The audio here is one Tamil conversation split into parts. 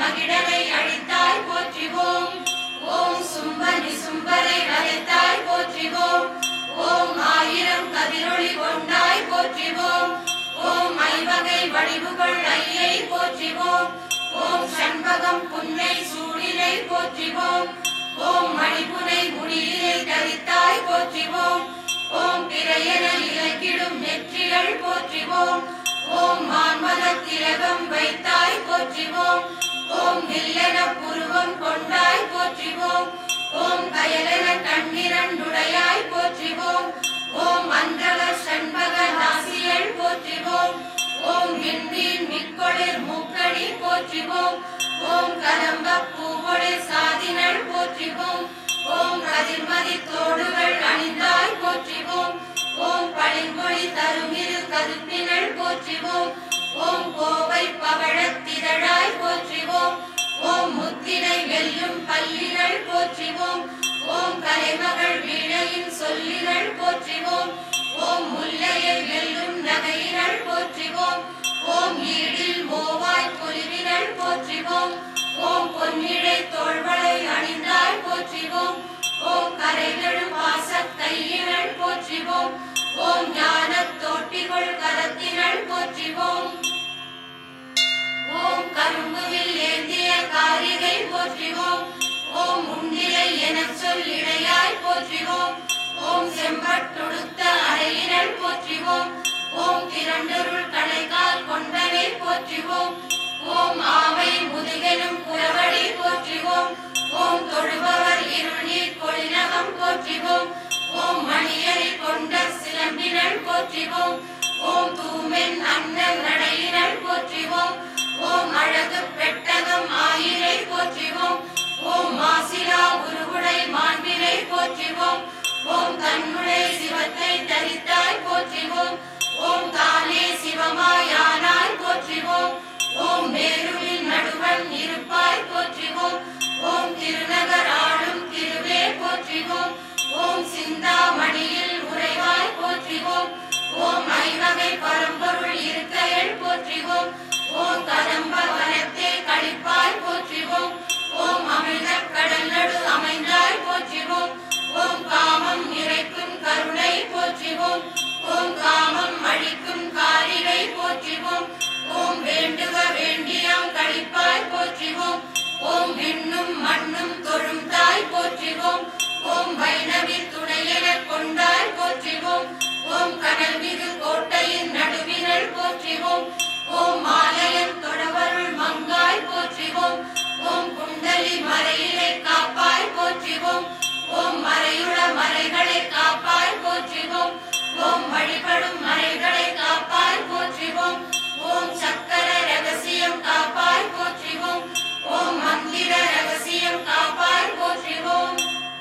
மகிழலை அழித்தாய் போற்றிவோம் ஓம் சும்ப நிசும்பரை வதைத்தாய் போற்றிவோம் ஓம் ஆயிரம் கதிரொளி கொண்டாய் போற்றிவோம் ஓம் ஐவகை வடிவுகள் ஐயை போற்றிவோம் ஓம் சண்பகம் புன்னை சூடினை போற்றிவோம் ஓம் மணிப்புனை முடியினை தரித்தாய் போற்றிவோம் ஓம் பிறையென இலக்கிடும் நெற்றிகள் போற்றிவோம் ஓம் மான்மத திலகம் வைத்தாய் போற்றிவோம் ஓம் வில்லென புருவம் கொண்டாய் போற்றிவோம் ஓம் கயலென கண்ணிரண்டுடையாய் போற்றிவோம் ஓம் அன்றக சண்பக நாசியல் போற்றிவோம் ஓம் விண்மீன் மிக்கொளிர் மூக்கடி போற்றிவோம் ஓம் கதம்ப பூவொளிர் சாதினள் போற்றிவோம் ஓம் கதிர்மதி தோடுகள் அணிந்தாய் போற்றிவோம் ஓம் பளிங்கொழி தருமிரு கதுப்பினள் போற்றிவோம் ஓம் கோவை பவழத்திதழாய் போற்றிவோம் ஓம் முத்தினை வெல்லும் பல்லினள் போற்றிவோம் ஓம் கலைமகள் வீணையின் சொல்லினள் போற்றிவோம் ஓம் முல்லையை வெல்லும் நகையினள் போற்றிவோம் ஓம் ஈடில் மோவாய் பொலிவினள் போற்றிவோம் ஓம் பொன்னிழை தோள்வளை அணிந்தாய் போற்றிவோம் ஓம் கரைகளும் வாசக் கையினள் போற்றிவோம் ஓம் ஞானத் தோட்டிகள் கரத்தினள் போற்றிவோம் ஓம் கரும்புவில் ஏந்திய காரிகை போற்றிவோம் ஓம் முன்னிலை எனச் சொல் இடையாய் போற்றிவோம் ஓம் செம்பட்டுடுத்த அறையினள் போற்றிவோம் ஓம் திரண்டருள் கடைகால் கொண்டனை போற்றிவோம் ஓம் ஆவை முதுகெனும் குறவடி போற்றிவோம் ஓம் தொழுபவர் இருள் நீர் கொளிநகம் போற்றிவோம் ஓம் மணியரை கொண்ட சிலம்பினள் போற்றிவோம் ஓம் தூமென் அண்ணன் நடையினள் போற்றிவோம் ஓம் அழகு பெட்டகம் ஆயிரை போற்றிவோம் ஓம் மாசிலா உருவுடை மாண்பினை போற்றிவோம் ஓம் தன்னுடை சிவத்தை தரித்தாய் போற்றிவோம் ஓம் தானே சிவமாயானாய் போற்றிவோம் ஓம் மேருவின் நடுவன் இருப்பாய் போற்றிவோம் ஓம் திருநகர் ஆளும் திருவே போற்றிவோம் ஓம் சிந்தாமணியில் உறைவாய் போற்றிவோம் ஓம் ஐவகை பரம்பொருள் இருக்கையள் போற்றிவோம் ஓம் கதம்ப வனத்தே கழிப்பாய் போற்றிவோம் ஓம் அமிழ்த கடல் நடு அமைந்தாய் போற்றிவோம் ஓம் காமம் நிறைக்கும் கருணை போற்றிவோம் ஓம் காமம் அழிக்கும் காரிகை போற்றிவோம் ஓம் வேண்டுக வேண்டியாம் கழிப்பாய் போற்றிவோம் ஓம் விண்ணும் மண்ணும் தொழும் தாய் போற்றிவோம் ஓம் வைணவி துணையென கொண்டாய் போற்றிவோம் ஓம் கனல் மிகு கோட்டையின் நடுவினள் போற்றிவோம் ஓம் மாலையன் தொடவருள் மங்காய் போற்றிவோம் ஓம் குண்டலி மறையினை காப்பாய் போற்றிவோம் ஓம் மறையுள மறைகளை காப்பாய் போற்றிவோம் ஓம் வழிபடும் மறைகளை காப்பாய் போற்றிவோம் ஓம் சக்கர ரகசியம் காப்பாய் போற்றிவோம் ஓம் மந்திர ரகசியம் காப்பாய் போற்றிவோம்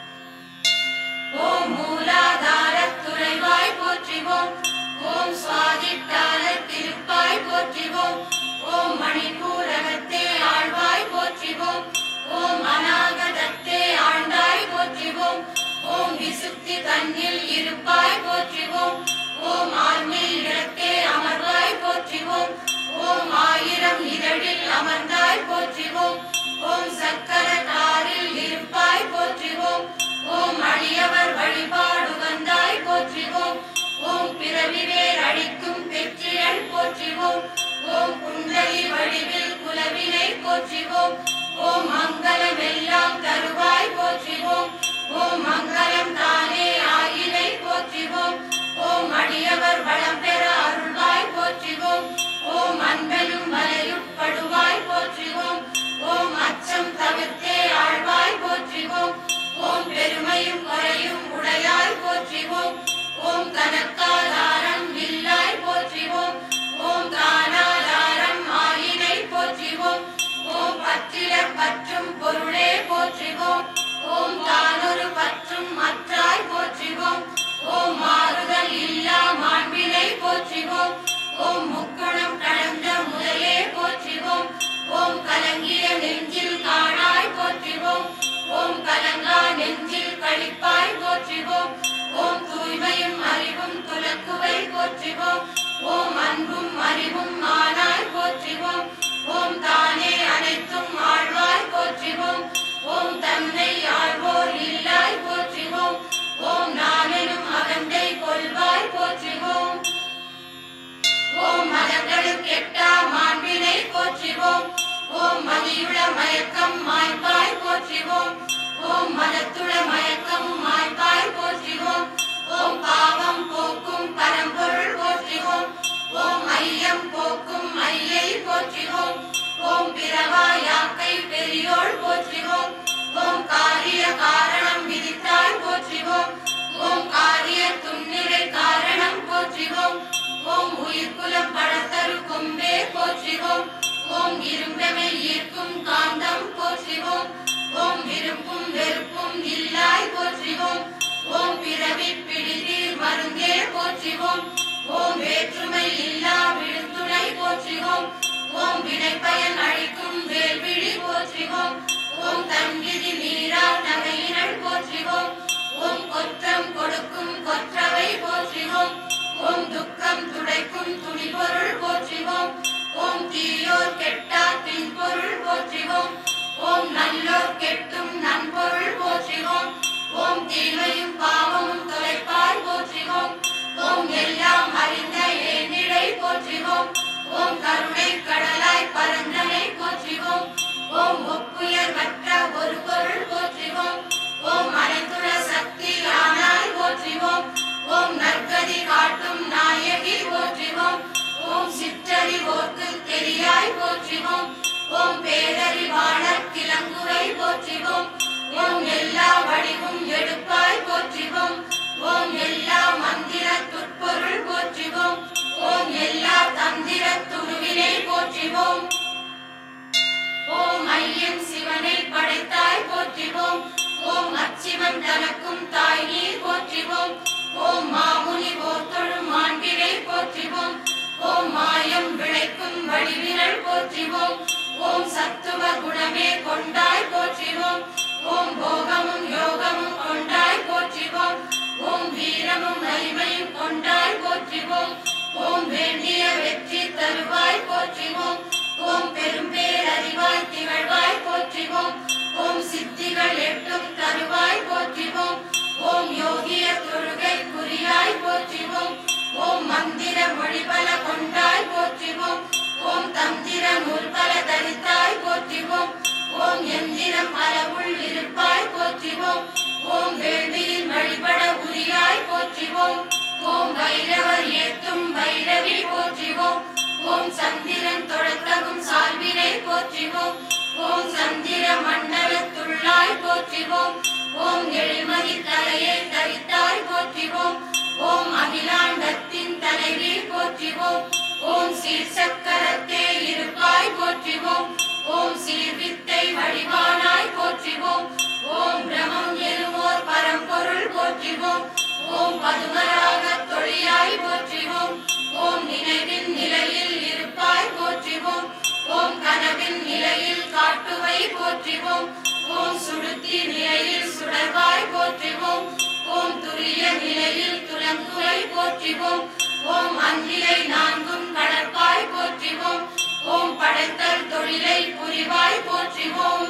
ஓம் மூலாதார துறைவாய் போற்றிவோம் ஓம் சுவாதிட்டால திருப்பாய் போற்றிவோம் ஓம் மணிப்பூரகத்தே ஆழ்வாய் போற்றிவோம் ஓம் அநாகதத்தே ஆண்டாய் போற்றிவோம் ஓம் விசுத்தி தன்னில் இருப்பாய் போற்றிவோம் ஓம் ஆன்மில் இடத்தே அமர்வாய் போற்றிவோம் ஓம் ஆயிரம் இதழில் அமர்ந்தாய் போற்றிவோம் ஓம் சக்கர தாரில் இருப்பாய் போற்றிவோம் ஓம் அடியவர் வழிபாடு வந்தாய் போற்றிவோம் ஓம் பிறவி வேர் அழிக்கும் பெற்றியல் போற்றிவோம் ஓம் குண்டலி வடிவில் குலவினை போற்றிவோம் ஓம் மங்களம் எல்லாம் தருவாய் போற்றிவோம் ஓம் மங்களம் தானே ஆயினை போற்றிவோம் ஓம் அடியவர் வளம் பெற அருள்வாய் போற்றிவோம் ஓம் அன்பெனும் மலையுட்படுவாய் போற்றிவோம் ஓம் அச்சம் தவிர்த்தே ஆழ்வாய் போற்றிவோம் ஓம் பெருமையும் குறையும் உடையாய் போற்றிவோம் ஓம் கனக்காதாரம் இல்லாய் போற்றிவோம் ஓம் தானாதாரம் ஆயினை போற்றிவோம் ஓம் பற்றில பற்றும் பொருளே போற்றிவோம் ஓம் தானொரு பற்றும் மற்றாய் போற்றிவோம் ஓம் மாறுதல் இல்லா மாண்பினை போற்றிவோம் ஓம் முக்குணம் கடந்த முறையே போற்றிவோம் ஓம் கலங்கிய நெஞ்சில் காணாய் போற்றிவோம் ஓம் கலங்கா நெஞ்சில் கழிப்பாய் போற்றிவோம் ஓம் தூய்மையும் அறிவும் துலக்குவை போற்றிவோம் ஓம் அன்பும் அறிவும் ஆனாய் போற்றிவோம் ஓம் தானே அனைத்தும் ஆ ஓம் மதியுள மயக்கம் மாய்ப்பாய் போற்றிவோம் ஓம் மதத்துள மயக்கம் மாய்ப்பாய் போற்றிவோம் ஓம் பாவம் போக்கும் பரம்பொருள் போற்றிவோம் ஓம் ஐயம் போக்கும் ஐயை போற்றிவோம் ஓம் பிறவா யாக்கை பெரியோள் போற்றிவோம் ஓம் காரிய காரணம் விதித்தாய் போற்றிவோம் ஓம் காரிய துன்னிலை காரணம் போற்றிவோம் ஓம் உயிர்குலம் பழத்தரு கொம்பே போற்றிவோம் ஓம் இரும்பெமை ஈர்க்கும் காந்தம் போற்றிவோம் ஓம் விருப்பும் வெறுப்பும் இல்லாய் போற்றிவோம் ஓம் பிறவி பிடிதீர் மருந்தே போற்றிவோம் ஓம் வேற்றுமை இல்லா விழுத்துணை போற்றிவோம் ஓம் வினைப்பயன் அழிக்கும் வேல்விழி போற்றிவோம் ஓம் தன்விதி நீரா நகையினள் போற்றிவோம் ஓம் கொற்றம் கொடுக்கும் கொற்றவை போற்றிவோம் ஓம் துக்கம் துடைக்கும் துணிபொருள் போற்றிவோம் ஓம் தீயோர் கெட்டா தின்பொருள் போற்றிவோம் ஓம் நல்லோர் கெட்டும் நன்பொருள் போற்றிவோம் ஓம் தீமையும் பாவமும் தொலைப்பாய் போற்றிவோம் ஓம் எல்லாம் அறிந்த ஏனிடை போற்றிவோம் ஓம் கருணை கடலாய் பரந்தனை போற்றிவோம் ஓம் ஒப்புயர் வற்ற ஒரு பொருள் போற்றிவோம் ஓம் அனைத்துல சக்தி ஆனாய் போற்றிவோம் ஓம் நற்கதி காட்டும் நாயகி போற்றிவோம் ஓம் சிற்றறிவோர்க்கு தெரியாய் போற்றிவோம் ஓம் பேரறிவாளர் கிளங்குவை போற்றிவோம் ஓம் எல்லா வடிவும் எடுப்பாய் போற்றிவோம் ஓம் எல்லா மந்திர துற்பொருள் போற்றிவோம் ஓம் எல்லா தந்திர துருவினை போற்றிவோம் ஓம் ஐயன் சிவனை படைத்தாய் போற்றிவோம் ஓம் அச்சிவன் தனக்கும் தாய் நீர் போற்றிவோம் ஓம் மாமுனி போர்த்தொழும் மாண்பினை போற்றிவோம் ஓம் மாயம் விளைக்கும் வடிவினள் போற்றிவோம் ஓம் சத்துவ குணமே கொண்டாய் போற்றிவோம் ஓம் போகமும் யோகமும் கொண்டாய் போற்றிவோம் ஓம் வீரமும் வலிமையும் கொண்டாய் போற்றிவோம் ஓம் வேண்டிய வெற்றி தருவாய் போற்றிவோம் ஓம் பெரும்பேரறிவாய் திகழ்வாய் போற்றிவோம் ஓம் சித்திகள் எட்டும் தருவாய் போற்றிவோம் ஓம் யோகிய தொழுகை குறியாய் போற்றிவோம் ஓம் மந்திர மொழிபல கொண்டாய் போற்றிவோம் ஓம் தந்திர நூல்பல தரித்தாய் போற்றிவோம் ஓம் எந்திரம் பலவுள் இருப்பாய் போற்றிவோம் ஓம் வேள்வியில் வழிபட உரியாய் போற்றிவோம் ஓம் வைரவர் ஏத்தும் வைரவி போற்றிவோம் ஓம் சந்திரன் தொடத்தகும் சால்வினை போற்றிவோம் ஓம் சந்திர மண்டலத்துள்ளாய் போற்றிவோம் ஓம் எழில்மதி தலையை தரித்தாய் போற்றிவோம் ஓம் அகிலாண்டத்தின் தலைவி போற்றிவோம் ஓம் சீர்சக்கரத்தே இருப்பாய் போற்றிவோம் ஓம் சீர்வித்தை வடிவானாய் போற்றிவோம் ஓம் பிரமம் எனுவோர் பரம்பொருள் போற்றிவோம் ஓம் பதுமராக தொழியாய் போற்றிவோம் ஓம் நினைவின் நிலையில் இருப்பாய் போற்றிவோம் ஓம் கனவின் நிலையில் காட்டுவை போற்றிவோம் ஓம் சுடுத்தி நிலையில் சுடர்வாய் போற்றிவோம் ஓம் துரிய நிலையில் துலங்குவை போற்றிவோம் ஓம் அஞ்சிலை நான்கும் கடற்பாய் போற்றிவோம் ஓம் படைத்தல் தொழிலை புரிவாய் போற்றிவோம்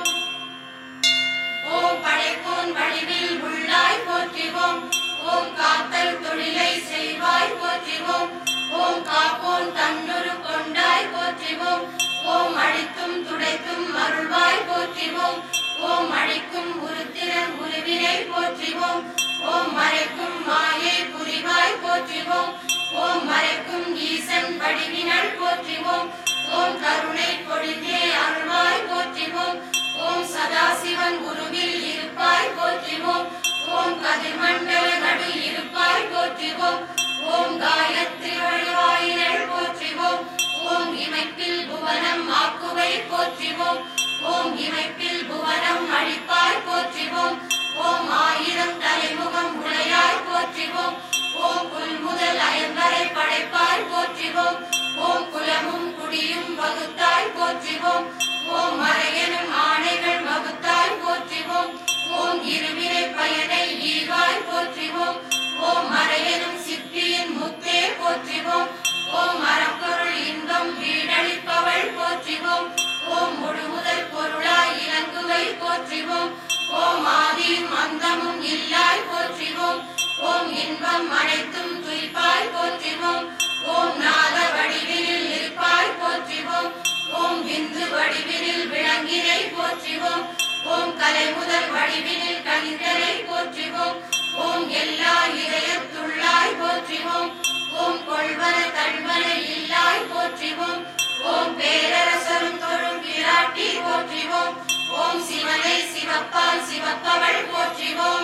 ஓம் படைப்போன் வடிவில் உள்ளாய் போற்றிவோம் ஓம் காத்தல் தொழிலை செய்வாய் போற்றிவோம் ஓம் காப்போன் தன்னுரு கொண்டாய் போற்றிவோம் ஓம் அழித்தும் துடைத்தும் அருள்வாய் போற்றிவோம் ஓம் அழிக்கும் உருத்திரன் உருவினை போற்றிவோம் ஓம் மறைக்கும் மாயை புரிவாய் போற்றிவோம் ஓம் மறைக்கும் ஈசன் வடிவினள் போற்றிவோம் ஓம் கருணை பொழிந்தே அருள்வாய் போற்றிவோம் ஓம் சதாசிவன் உருவில் இருப்பாய் போற்றிவோம் ஓம் கதிர்மண்டல நடு இருப்பாய் போற்றிவோம் ஓம் காயத்ரி வழிவாயினள் போற்றிவோம் ஓம் இமைப்பில் புவனம் ஆக்குவை போற்றிவோம் ஓம் இமைப்பில் புவனம் அழிப்பாய் போற்றிவோம் ஓம் ஆயிரம் தலைமுகம் உடையாய் போற்றிவோம் ஓம் புல் முதல் அயன்வரை படைப்பாய் போற்றிவோம் ஓம் குலமும் குடியும் வகுத்தாய் போற்றிவோம் ஓம் மறையனும் ஆணைகள் வகுத்தாய் போற்றிவோம் ஓம் இருவினை பயனை ஈவாய் போற்றிவோம் ஓம் மறையனும் சிப்பியின் முத்தே போற்றிவோம் ஓம் அறப்பொருள் இன்பம் வீடளிப்பவள் போற்றிவோம் ஓம் முழுமுதல் பொருளாய் இலங்குவை போற்றிவோம் ஓம் ஆதியும் அந்தமும் இல்லாய் போற்றிவோம் ஓம் இன்பம் அனைத்தும் துய்ப்பாய் போற்றிவோம் ஓம் நாத வடிவினில் இருப்பாய் போற்றிவோம் ஓம் விந்து வடிவினில் விள மலை முதல் வடிவினில் கனிந்தனை போற்றிவோம் ஓம் எல்லா இதயத்துள்ளாய் போற்றிவோம் ஓம் கொள்வன தன்வன இல்லாய் போற்றிவோம் ஓம் பேரரசரும் தொழும் பிராட்டி போற்றிவோம் ஓம் சிவனை சிவப்பால் சிவப்பவள் போற்றிவோம்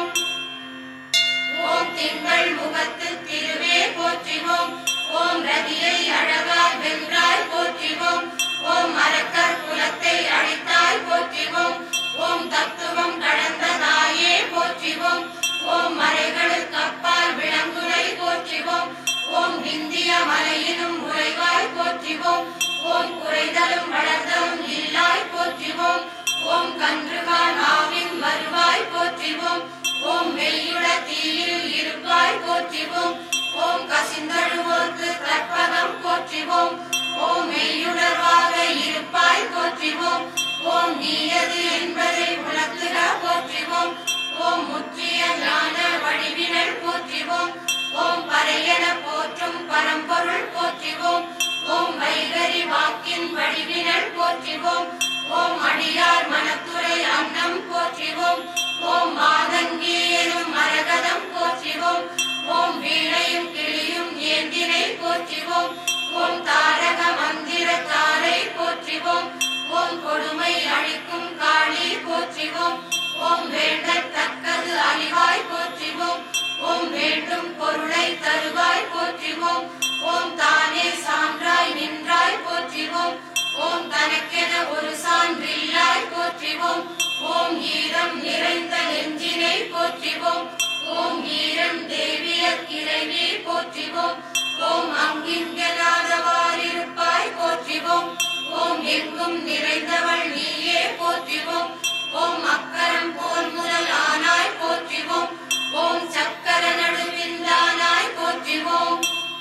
ஓம் திங்கள் முகத்து திருவே போற்றிவோம் ஓம் ரதியை அழகாய் வென்றாய் போற்றிவோம் ஓம் அரக்கர் குலத்தை அழித்தாய் போற்றிவோம் ஓம் தத்துவம் கடந்ததாயே போற்றிவோம் ஓம் மலைகளுக்கு அப்பால் விளங்குனை போற்றிவோம் ஓம் விந்திய மலையினும் உறைவாய் போற்றிவோம் ஓம் குறைதலும் வளர்தலும் இல்லாய் போற்றிவோம் ஓம் கன்றுகான் ஆவின் வருவாய் போற்றிவோம் ஓம் மெய்யுட தீயில் இருப்பாய் போற்றிவோம் ஓம் கசிந்தழுவோர்க்கு கற்பகம் போற்றிவோம் ஓம் மெய்யுணர்வாக இருப்பாய் போற்றிவோம் ஓம் நீயது என்பதை உணர்த்துக போற்றிவோம் ஓம் முற்றிய ஞான வடிவினல் போற்றிவோம் ஓம் பரையன போற்றும் பரம்பொருள் போற்றிவோம் ஓம் வைகரி வாக்கின் வடிவினல் போற்றிவோம் ஓம் அடியார் மனத்துறை அன்னம் போற்றிவோம் ஓம் மாதங்கி எனும் மரகதம் போற்றிவோம் ஓம் வீணையும் கிளியும் ஏந்தினை போற்றிவோம் ஓம் தாரக மந்திர தாரை போற்றிவோம் ஓம் கொடுமை அழிக்கும் காளி போற்றிவோம் ஓம் வேண்டத்தக்கது அறிவாய் போற்றிவோம் ஓம் வேண்டும் பொருளை தருவாய் போற்றிவோம் ஓம் தானே சான்றாய் நின்றாய் போற்றிவோம் ஓம் தனக்கென ஒரு சான்றில்லாய் போற்றிவோம் ஓம் ஈரம் நிறைந்த நெஞ்சினை போற்றிவோம் ஓம் ஈரம் தேவிய கிளைவி போற்றிவோம் ஓம் அங்கிங்கனாதவாறிருப்பாய் போற்றிவோம் ஓம் எங்கும் நிறைந்தவள் நீயே போற்றிவோம் ஓம் அக்கரம் போல் முதல் ஆனாய் போற்றிவோம் ஓம் சக்கர நடுவிந்தானாய் போற்றிவோம்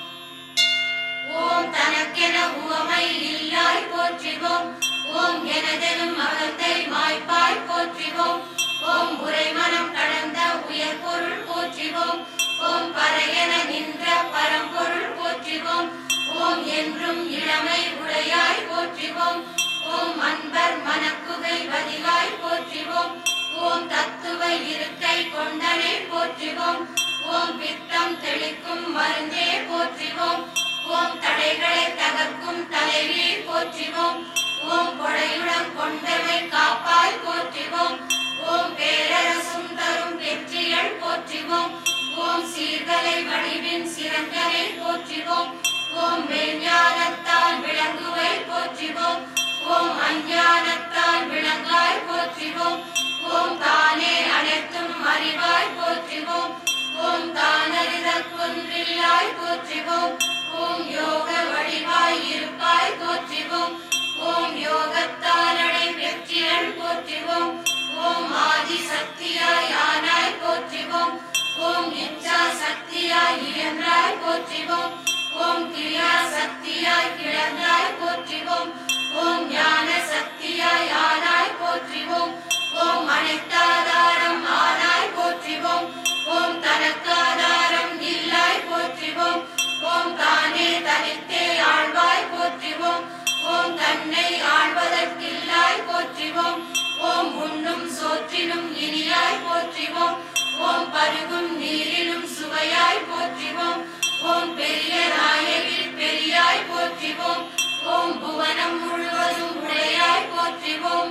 ஓம் தனக்கென உவமை இல்லாய் போற்றிவோம் ஓம் எனதெனும் அகத்தை மாய்ப்பாய் போற்றிவோம் ஓம் உரைமனம் கடந்த உயர் பொருள் போற்றிவோம் ஓம் பறையென நின்ற பரம்பொருள் போற்றிவோம் ஓம் என்றும் இளமை உடையாய் போற்றிவோம் ஓம் அன்பர் மனக்குகை வதிவாய் போற்றிவோம் ஓம் தத்துவ இருக்கை கொண்டனை போற்றிவோம் ஓம் பித்தம் தெளிக்கும் மருந்தே போற்றிவோம் ஓம் தடைகளை தகர்க்கும் தலைவி போற்றிவோம் ஓம் கொடையுடன் கொண்டவை காப்பாய் போற்றிவோம் ஓம் பேரரசும் தரும் வெற்றிகள் போற்றிவோம் ஓம் சீர்கலை வடிவின் சிறந்தனை போற்றிவோம் ஓம் மெய்ஞானத்தால் விளங்குவை போற்றிவோம் ஓம் அஞ்ஞானத்தால் விளங்காய் போற்றிவோம் ஓம் தானே அனைத்தும் அறிவாய் போற்றிவோம் ஓம் தானறிதற் குன்றில்லாய் போற்றிவோம் ஓம் யோக வடிவாய் இருப்பாய் போற்றிவோம் ஓம் யோகத்தாலடை வெற்றியன் போற்றிவோம் ஓம் ஆதி சக்தியாய் ஆனாய் போற்றிவோம் ஓம் இச்சா சக்தியாய் இயன்றாய் போற்றிவோம் ஓம் கிரியா சக்தியாய் கிளர்ந்தாய் போற்றிவோம் ஓம் ஞான சக்தியாய் ஆனாய் போற்றிவோம் ஓம் அனைத்தாதாரம் ஆனாய் போற்றிவோம் ஓம் தனக்காதாரம் இல்லாய் போற்றிவோம் ஓம் தானே தனித்தே ஆழ்வாய் போற்றிவோம் ஓம் தன்னை ஆழ்வதற்கில்லாய் போற்றிவோம் ஓம் உண்ணும் சோற்றிலும் இனியாய் போற்றிவோம் ஓம் பருகும் நீரிலும் சுவையாய் போற்றிவோம் ஓம் பெரிய நாயகி பெரியாய் போற்றிவோம் ஓம் புவனம் முழுவதும் உடையாய் போற்றிவோம்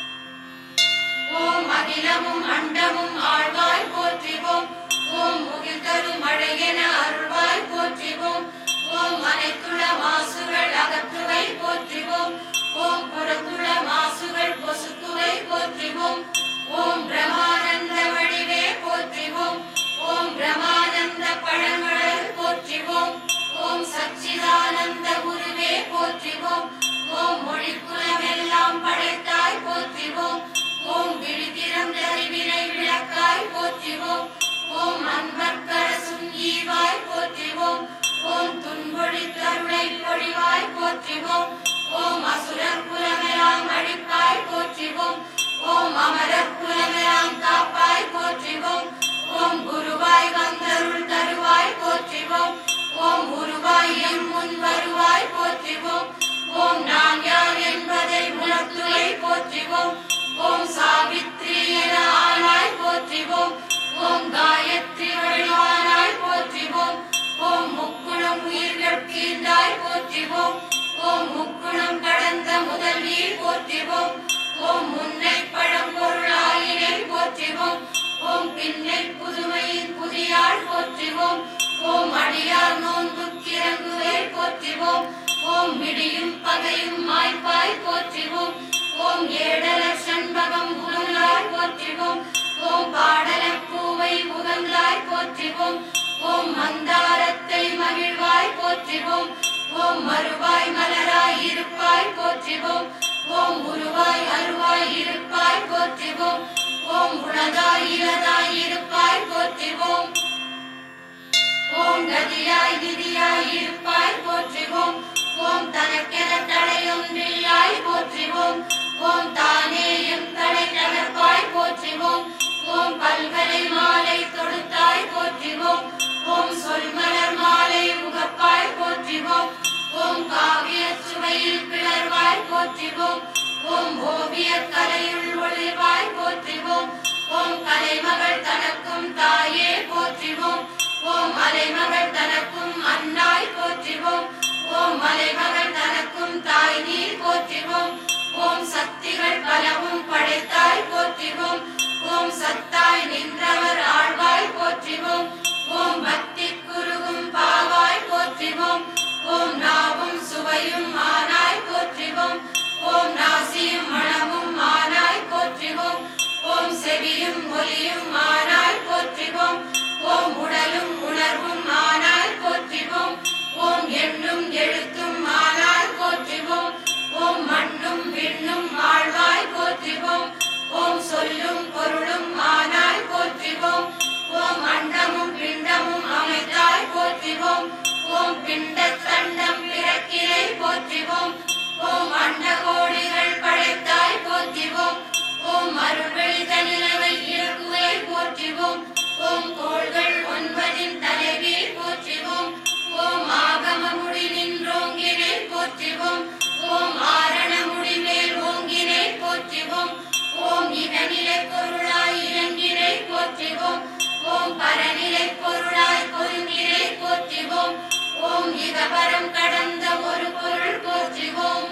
ஓம் அகிலமும் அண்டமும் ஆழ்வாய் போற்றிவோம் ஓம் முகில் தரும் மழையென அருள்வாய் போற்றிவோம் ஓம் அனைத்துள மாசுகள் அகற்றுவை போற்றிவோம் ஓம் புறத்துள மாசுகள் பொசுக்குவை போற்றிவோம் ஓம் பிரமானந்த வடிவே போற்றிவோம் ஓம் பிரமானந்த பழங்கள் போற்றிவோம் ஓம் சச்சிதானந்த குருவே போற்றிவோம் ஓம் மொழிக்குலமெல்லாம் படைத்தாய் போற்றிவோம் ஓம் விழித்திறந்த அறிவினை விளக்காய் போற்றிவோம் ஓம் அன்பர்க்கரசும் ஈவாய் போற்றிவோம் ஓம் துன்பொழி கருணை பொழிவாய் போற்றிவோம் ஓம் அசுரர் குலமெல்லாம் அழிப்பாய் போற்றிவோம் ஓம் அமரர் குலமெல்லாம் காப்பாய் போற்றிவோம் ஓம் குருவாய் வந்தருள் தருவாய் போற்றிவோம் ஓம் உருவாய் எம் முன் வருவாய் போற்றிவோம் ஓம் நான் யார் என்பதை உணர்த்துவை போற்றிவோம் ஓம் சாவித்ரி என முன்னை பழம்பொருளாயினை போற்றிவோம் ஓம் பின்னை புதுமையின் புதியாள் போற்றிவோம் ஓம் அடியார் நோன்புக்கிறங்குவே போற்றிவோம் ஓம் மிடியும் பகையும் மாய்ப்பாய் போற்றிவோம் ஓம் ஏடல சண்பகம் உகந்தாய் போற்றிவோம் ஓம் பாடல பூவை உகந்தாய் போற்றிவோம் ஓம் மந்தாரத்தை மகிழ்வாய் போற்றிவோம் ஓம் மறுவாய் மலராய் இருப்பாய் போற்றிவோம் ஓம் உருவாய் அருவாய் இருப்பாய் போற்றிவோம் ஓம் உளதாய் இலதாய் இருப்பாய் போற்றிவோம் ஓம் நதியாய் நிதியாய் இருப்பாய் போற்றிவோம் ஓம் தனக்கென தடையொன்றில்லாய் போற்றிவோம் ஓம் தானே எம் தடை தகர்ப்பாய் போற்றிவோம் ஓம் பல்கலை மாலை தொடுத்தாய் போற்றிவோம் ஓம் சொல்மலர் மாலை உகப்பாய் போற்றிவோம் ஓம் காவிய சுவையில் பிளர்வாய் போற்றிவோம் ஓம் ஓவிய கலையுள் ஒளிர்வாய் போற்றிவோம் ஓம் கலைமகள் தனக்கும் தாயே போற்றிவோம் ஓம் அலைமகள் தனக்கும் அன்னாய் போற்றிவோம் ஓம் மலைமகள் தனக்கும் தாய் நீ போற்றிவோம் ஓம் சக்திகள் பலவும் படைத்தாய் போற்றிவோம் ஓம் சத்தாய் நின்றவர் ஆழ்வாய் போற்றிவோம் ஓம் பக்தி குருகும் பாவாய் போற்றிவோம் ஓம் நாவும் சுவையும் ஆனாய் போற்றிவோம் ஓம் நாசியும் மனமும் ஆனாய் போற்றிவோம் ஓம் செவியும் ஒலியும் ஆனாய் போற்றிவோம் ஓம் உடலும் உணர்வும் ஆனாய் போற்றிவோம் ஓம் எண்ணும் எழுத்தும் ஆனாய் போற்றிவோம் ஓம் மண்ணும் விண்ணும் ஆழ்வாய் போற்றிவோம் ஓம் சொல்லும் பொருளும் ஆனாய் போற்றிவோம் ஓம் அண்டமும் பிண்டமும் அமைத்தாய் போற்றிவோம் ஓம் பிண்ட தண்டம் பிறக்கினை போற்றிவோம் ஓம் அண்ட கோடிகள் படைத்தாய் போற்றிவோம் ஓம் அருள்வெளித நிலவை இயக்குவை போற்றிவோம் ஓம் கோள்கள் ஒன்பதின் தலைவி போற்றிவோம் ஓம் ஆகம முடி நின்றோங்கினை போற்றிவோம் ஓம் ஆரண முடி மேல் ஓங்கினை போற்றிவோம் ஓம் இகநிலை பொருளாய் இறங்கினை போற்றிவோம் ஓம் பரநிலை பொருளாய் பொருங்கினை போற்றிவோம் ஓம் இகபரம் கடந்த ஒரு பொருள் போற்றிவோம்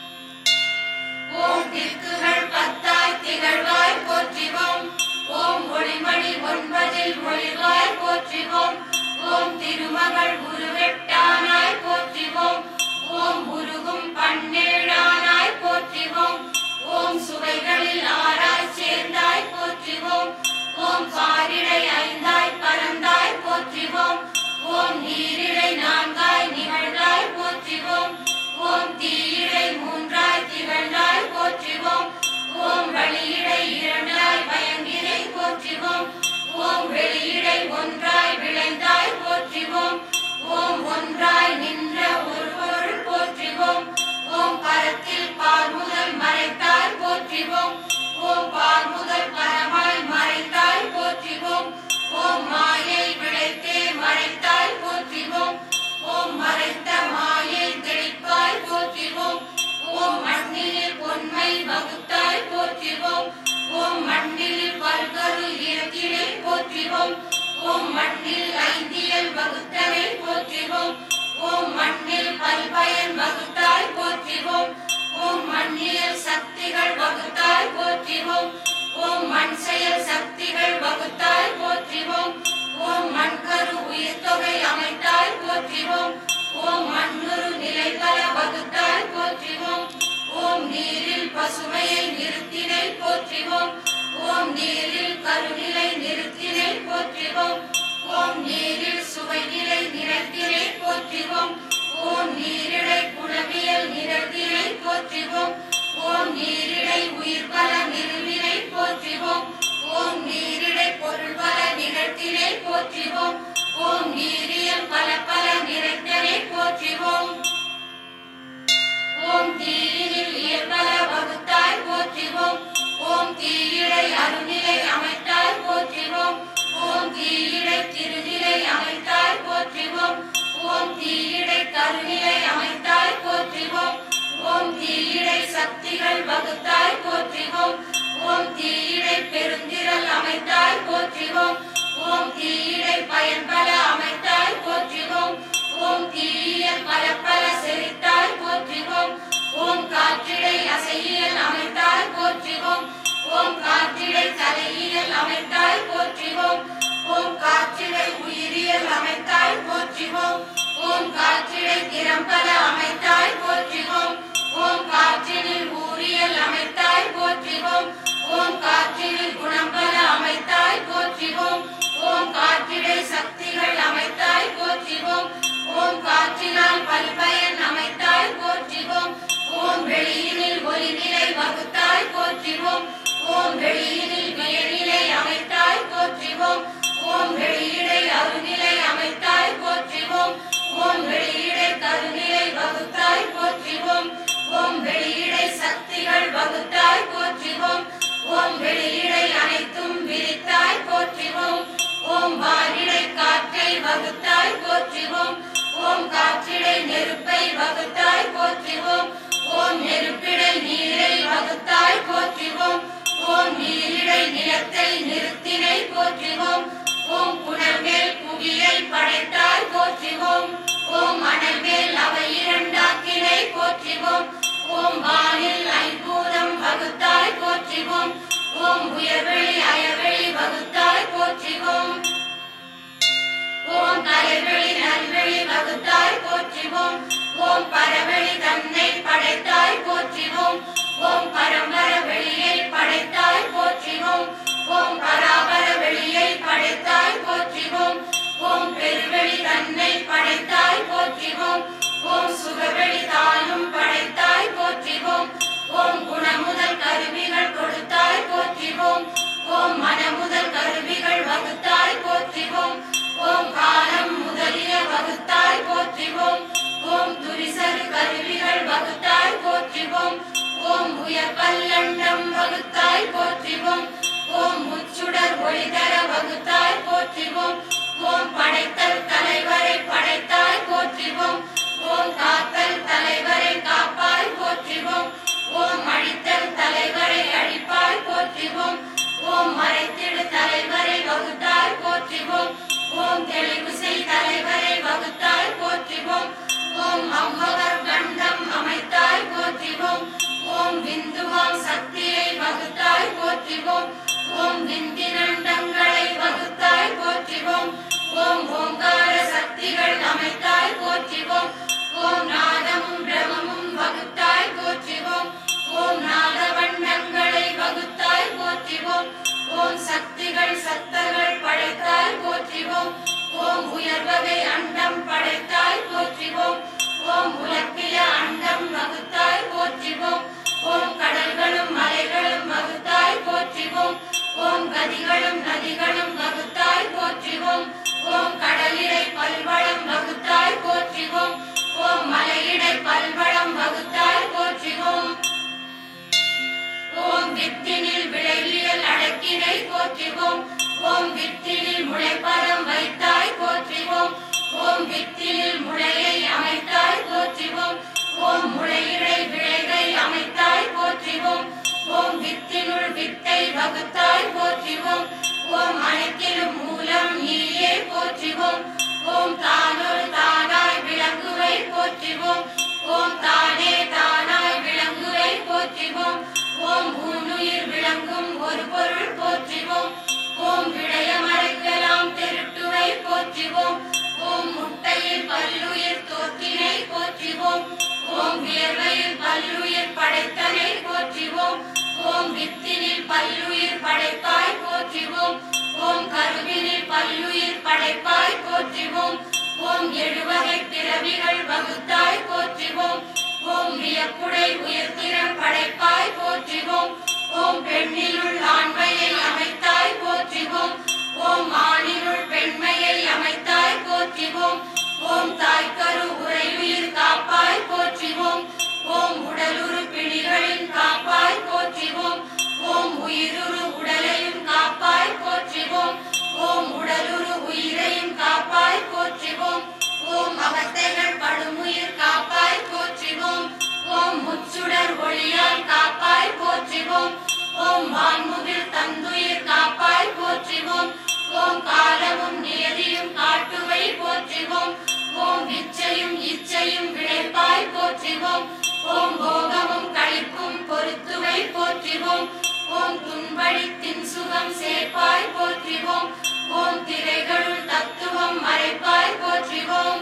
ஓம் திக்குகள் பத்தாய் திகழ்வாய் போற்றிவோம் ஓம் ஒளிமணி ஒன்பதில் ஒளிவாய் போற்றிவோம் ஓம் திருமகள் உருவெட்டானாய் போற்றிவோம் ஓம் உருகும் பன்னேழானாய் போற்றிவோம் ஓம் சுவைகளில் ஆராய் சேர்ந்தாய் போற்றிவோம் ஓம் பாரிடை ஐந்தாய் பறந்தாய் போற்றிவோம் ஓம் நீரிடை நான்காய் நிகழ்ந்தாய் போற்றிவோம் ஓம் தீயிடை மூன்றாய் திகழ்ந்தாய் போற்றிவோம் ஓம் வழியிடை இரண்டாய் பயங்கினை போற்றிவோம் ஓம் வெளியிடை ஒன்றாய் விளைந்தாய் போற்றிவோம் ஓம் ஒன்றாய் நின்ற ஒரு பொருள் போற்றிவோம் ஓம் பரத்தில் பால் முதல் மறைத்தாய் போற்றிவோம் ஓம் பால் முதல் பரமாய் மறைத்தாய் போற்றிவோம் ஓம் மாயை விளைத்தே மறைத்தாய் போற்றிவோம் ஓம் மறைத்த மாயை தெளிப்பாய் போற்றிவோம் ஓம் மண்ணில் பொன்மை வகுத்தாய் போற்றிவோம் ஓம் மண்ணில் பல்கரு இறக்கினை போற்றிவோம் ஓம் மண்ணில் ஐந்தியல் வகுத்தனை போற்றிவோம் ஓம் மண்ணில் பல்பயன் வகுத்தாய் போற்றிவோம் ஓம் மண்ணில் சக்திகள் வகுத்தாய் போற்றிவோம் ஓம் மண் செயல் சக்திகள் வகுத்தாய் போற்றிவோம் ஓம் மண்கரு உயிர் தொகை அமைத்தாய் போற்றிவோம் ஓம் மண்ணுரு நிலை பல வகுத்தாய் போற்றிவோம் ஓம் நீரில் பசுமையை நிறுத்தினை போற்றிவோம் ஓம் நீரில் கருநிலை நிறுத்தினை போற்றிவோம் ஓம் நீரில் சுவை நிலை நிறத்தினை போற்றிவோம் ஓம் நீரிடை குணவியல் நிறத்தினை போற்றிவோம் ஓம் நீரிடை உயிர் பல நிறுவினை போற்றிவோம் ஓம் நீரிடை பொருள் பல நிகழ்த்தினை போற்றிவோம் ஓம் நீரியல் பல பல நிறைத்தனை போற்றிவோம் ஓம் தீயினில் இயற்பல வகுத்தாய் போற்றிவோம் ஓம் தீயிடை அருநிலை அமைத்தாய் போற்றிவோம் ஓம் தீயிடை திருநிலை அமைத்தாய் போற்றிவோம் ஓம் தீயிடை கருநிலை அமைத்தாய் போற்றிவோம் ஓம் தீயிடை சக்திகள் வகுத்தாய் போற்றிவோம் ஓம் தீயிடை பெருந்திரல் அமைத்தாய் போற்றிவோம் ஓம் தீயிடை பயன்பல அமைத்தாய் போற்றிவோம் ஓம் தீயியல் பல பல செழித்தாய் போற்றிவோம் ஓம் காற்றிடை தசையியல் அமைத்தாய் போற்றிவோம் ஓம் காற்றிடை தலையியல் அமைத்தாய் போற்றிவோம் ஓம் காற்றிடை உயிரியல் அமைத்தாய் போற்றிவோம் ஓம் காற்றிடை திறம்பல அமைத்தாய் போற்றிவோம் ஓம் காற்றினில் ஊரியல் அமைத்தாய் போற்றிவோம் ஓம் காற்றினில் குணம்பல அமைத்தாய் போற்றிவோம் ஓம் காற்றிடை சக்திகள் அமைத்தாய் போற்றிவோம் ஓம் காற்றினால் பல்பயன் அமைத்தாய் போற்றிவோம் ஓம் வெளியினில் ஒளிநிலை வகுத்தாய் போற்றிவோம் ஓம் வெளியினில் வியநிலை அமைத்தாய் போற்றிவோம் ஓம் வெளியிடை அருநிலை அமைத்தாய் போற்றிவோம் ஓம் வெளியிடை கருநிலை வகுத்தாய் போற்றிவோம் ஓம் வெளியிடை சக்திகள் வகுத்தாய் போற்றிவோம் ஓம் வெளியிடை அனைத்தும் விரித்தாய் போற்றிவோம் ஓம் வானிடை காற்றை வகுத்தாய் போற்றிவோம் ஓம் காற்றிடை நெருப்பை வகுத்தாய் போற்றிவோம் ஓம் நெருப்பிடை நீரை வகுத்தாய் போற்றிவோம் ஓம் நீரிடை நிலத்தை நிறுத்தினை போற்றிவோம் ஓம் புனர்மேல் புவியை படைத்தாய் போற்றிவோம் ஓம் அனல்மேல் அவை இரண்டாக்கினை போற்றிவோம் ஓம் வானில் ஐம்பூதம் வகுத்தாய் போற்றிவோம் ஓம் உயர்வெளி அயவெளி வகுத்தாய் போற்றிவோம் ஓம் தலைவெளி நல்வெளி வகுத்தாய் போற்றிவோம் ஓம் பரவெளி தன்னை படைத்தாய் போற்றிவோம் ஓம் பரம்பர வெளியை படைத்தாய் போற்றிவோம் ஓம் பராபர வெளியை படைத்தாய் போற்றிவோம் ஓம் பெருவெளி தன்னை படைத்தாய் போற்றிவோம் ஓம் சுகவெளி தானும் படைத்தாய் போற்றிவோம் ஓம் குணமுதல் கருவிகள் கொடுத்தாய் போற்றிவோம் ஓம் மனமுதல் கருவிகள் வகுத்தாய் போற்றிவோம் ஓம் காலம் முதலிய வகுத்தாய் போற்றிவோம் ஓம் துரிசரு கருவிகள் வகுத்தாய் போற்றிவோம் ஓம் உயர் பல்லண்டம் வகுத்தாய் போற்றிவோம் ஓம் முச்சுடர் ஒளிதர வகுத்தாய் போற்றிவோம் ஓம் படைத்தல் தலைவரை படைத்தாய் போற்றிவோம் ஓம் காத்தல் தலைவரை காப்பாய் போற்றிவோம் ஓம் அழித்தல் தலைவரை அழிப்பாய் போற்றிவோம் ஓம் மறைத்திடு தலைவரை வகுத்தாய் போற்றிவோம் ஓம் தெளிவு செய் தலைவரை வகுத்தாய் போற்றிவோம் ஓம் அவ்வவர் கண்டம் அமைத்தாய் போற்றிவோம் ஓம் விந்துவாம் சக்தியை வகுத்தாய் போற்றிவோம் ஓம் விந்தினண்டங்களை வகுத்தாய் போற்றிவோம் ஓம் ஓங்கார சக்திகள் அமைத்தாய் போற்றிவோம் ஓம் நாதமும் பிரமமும் வகுத்தாய் போற்றிவோம் ஓம் நாத வண்ணங்களை வகுத்தாய் போற்றிவோம் ஓம் சக்திகள் சத்தர்கள் படைத்தாய் போற்றிவோம் ஓம் உயர்வகை அண்டம் படைத்தாய் போற்றிவோம் ஓம் உலப்பில அண்டம் வகுத்தாய் போற்றிவோம் ஓம் கடல்களும் மலைகளும் வகுத்தாய் போற்றிவோம் ஓம் கதிகளும் நதிகளும் வகுத்தாய் போற்றிவோம் ஓம் கடலிடை பல்வளம் வகுத்தாய் போற்றிவோம் ஓம் மலையிடை பல்வளம் வகுத்தாய் போற்றிவோம் ஓம் வித்தினில் விளைவியல் அடக்கினை போற்றிவோம் ஓம் வித்தினில் முளைப்பதம் வைத்தாய் போற்றிவோம் ஓம் வித்தினில் முளையை அமைத்தாய் போற்றிவோம் ஓம் முளையிடை விளைவை அமைத்தாய் போற்றிவோம் ஓம் வித்தினுள் வித்தை வகுத்தாய் போற்றிவோம் ஓம் அனைத்திலும் மூலம் நீயே போற்றிவோம் ஓம் தானொரு தானாய் விளங்குவை போற்றிவோம் ஓம் தானே தானாய் விளங்குவை போற்றிவோம் ஓம் ஊனுயிர் விளங்கும் ஒரு பொருள் போற்றிவோம் ஓம் விடயமறைக்கலாம் திருட்டுவை போற்றிவோம் ஓம் முட்டையில் பல்லுயிர் தோற்றினை போற்றிவோம் ஓம் வியர்வையில் பல்லுயிர் படைத்தனை போற்றிவோம் ஓம் வித்தினில் பல்லுயிர் படைப்பாய் போற்றிவோம் ஓம் கருவினில் பல்லுயிர் படைப்பாய் போற்றிவோம் ஓம் எழுவகை பிறவிகள் வகுத்தாய் போற்றிவோம் ஓம் வியப்புடை உயர்திறம் படைப்பாய் போற்றிவோம் ஓம் பெண்ணினுள் ஆண்மையை அமைத்தாய் போற்றிவோம் ஓம் ஆணினுள் பெண்மையை அமைத்தாய் போற்றிவோம் ஓம் தாய்க்கரு உரையுயிர் காப்பாய் போற்றிவோம் ஓம் உடலுறு பிணிகளின் காப்பாய் போற்றிவோம் ஓம் உயிருரு உடலையும் காப்பாய் போற்றிவோம் ஓம் உடலுறு உயிரையும் காப்பாய் போற்றிவோம் ஓம் அவத்தைகள் படுமுயிர் காப்பாய் போற்றிவோம் ஓம் முச்சுடர் ஒளியால் காப்பாய் போற்றிவோம் ஓம் வான்முகில் தந்துயிர் காப்பாய் போற்றிவோம் ஓம் காலமும் நியதியும் காட்டுவை போற்றிவோம் ஓம் விச்சையும் இச்சையும் விளைப்பாய் போற்றிவோம் ஓம் போகமும் கழிப்பும் ஓம் துன்பழித்தின் சுகம் சேர்ப்பாய் போற்றிவோம் ஓம் திரைகளுள் தத்துவம் மறைப்பாய் போற்றிவோம்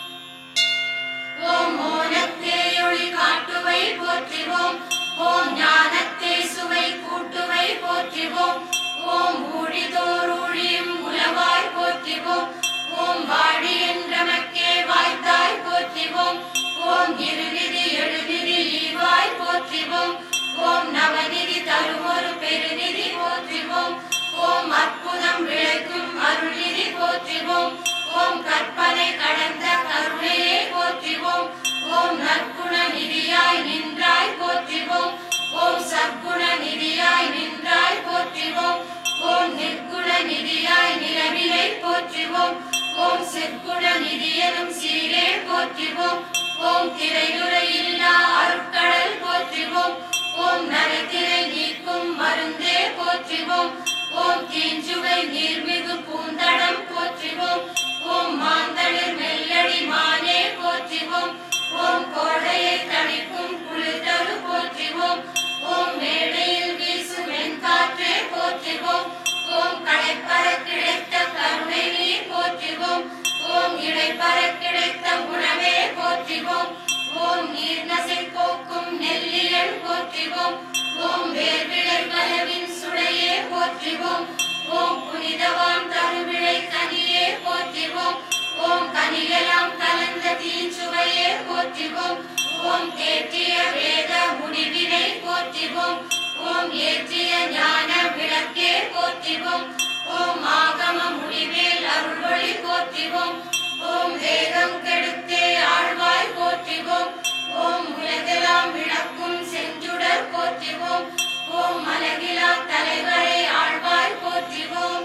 ஓம் மோனத்தே ஒளி காட்டுவை போற்றிவோம் ஓம் ஞானத்தே சுவை கூட்டுவை போற்றிவோம் ஓம் ஊழிதோர் ஊழியும் உலவாய் போற்றிவோம் ஓம் வாழி என்றமக்கே வாய்த்தாய் போற்றிவோம் ஓம் இருநிதி எழுநிதி ஈவாய் போற்றிவோம் ஓம் நவநிதி தருமொரு பெருநிதி போற்றிவோம் ஓம் அற்புதம் விளைக்கும் அருள்நிதி போற்றிவோம் ஓம் கற்பனை கடந்த கருணையை போற்றிவோம் ஓம் நற்குண நிதியாய் நின்றாய் போற்றிவோம் ஓம் சற்குண நிதியாய் நின்றாய் போற்றிவோம் ஓம் நிற்குண நிதியாய் நிலவிலை போற்றிவோம் ஓம் சிற்குண நிதியனும் சீரே போற்றிவோம் ஓம் திரையுரை இல்லா அருட்கடல் போற்றிவோம் ஓம் நரைத்திரை நீக்கும் மருந்தே போற்றிவோம் ஓம் தீஞ்சுவை நீர்மிகு பூந்தடம் போற்றிவோம் ஓம் மாந்தளிர் மெல்லடி மானே போற்றிவோம் ஓம் கோடையை தணிக்கும் குளிர்தரு போற்றிவோம் ஓம் மேடையில் வீசும் வெண்காற்றே போற்றிவோம் ஓம் களைப்பற கிடைத்த கருணை நீர் போற்றிவோம் ஓம் இடைப்பற கிடைத்த உணவே போற்றிவோம் ஓம் நீர் நசை போக்கும் நெல்லியல் போற்றிவோம் ஓம் வேர்விளை மலவின் சுடையே போற்றிவோம் ஓம் புனிதவான் தருவிளை கனியே போற்றிவோம் ஓம் கனியெல்லாம் கலந்த தீச்சுவையே போற்றிவோம் ஓம் தேற்றிய வேத முடிவினை போற்றிவோம் ஓம் ஏற்றிய ஞான விளக்கே போற்றிவோம் ஓம் ஆகம முடிவேல் அருள்வழி போற்றிவோம் ஓம் வேகம் கெடுத்தே ஆழ்வாய் போற்றிவோம் ஓம் உலகெல்லாம் விளக்கும் செஞ்சுடர் போற்றிவோம் ஓம் மலகிலா தலைவரை ஆழ்வாய் போற்றிவோம்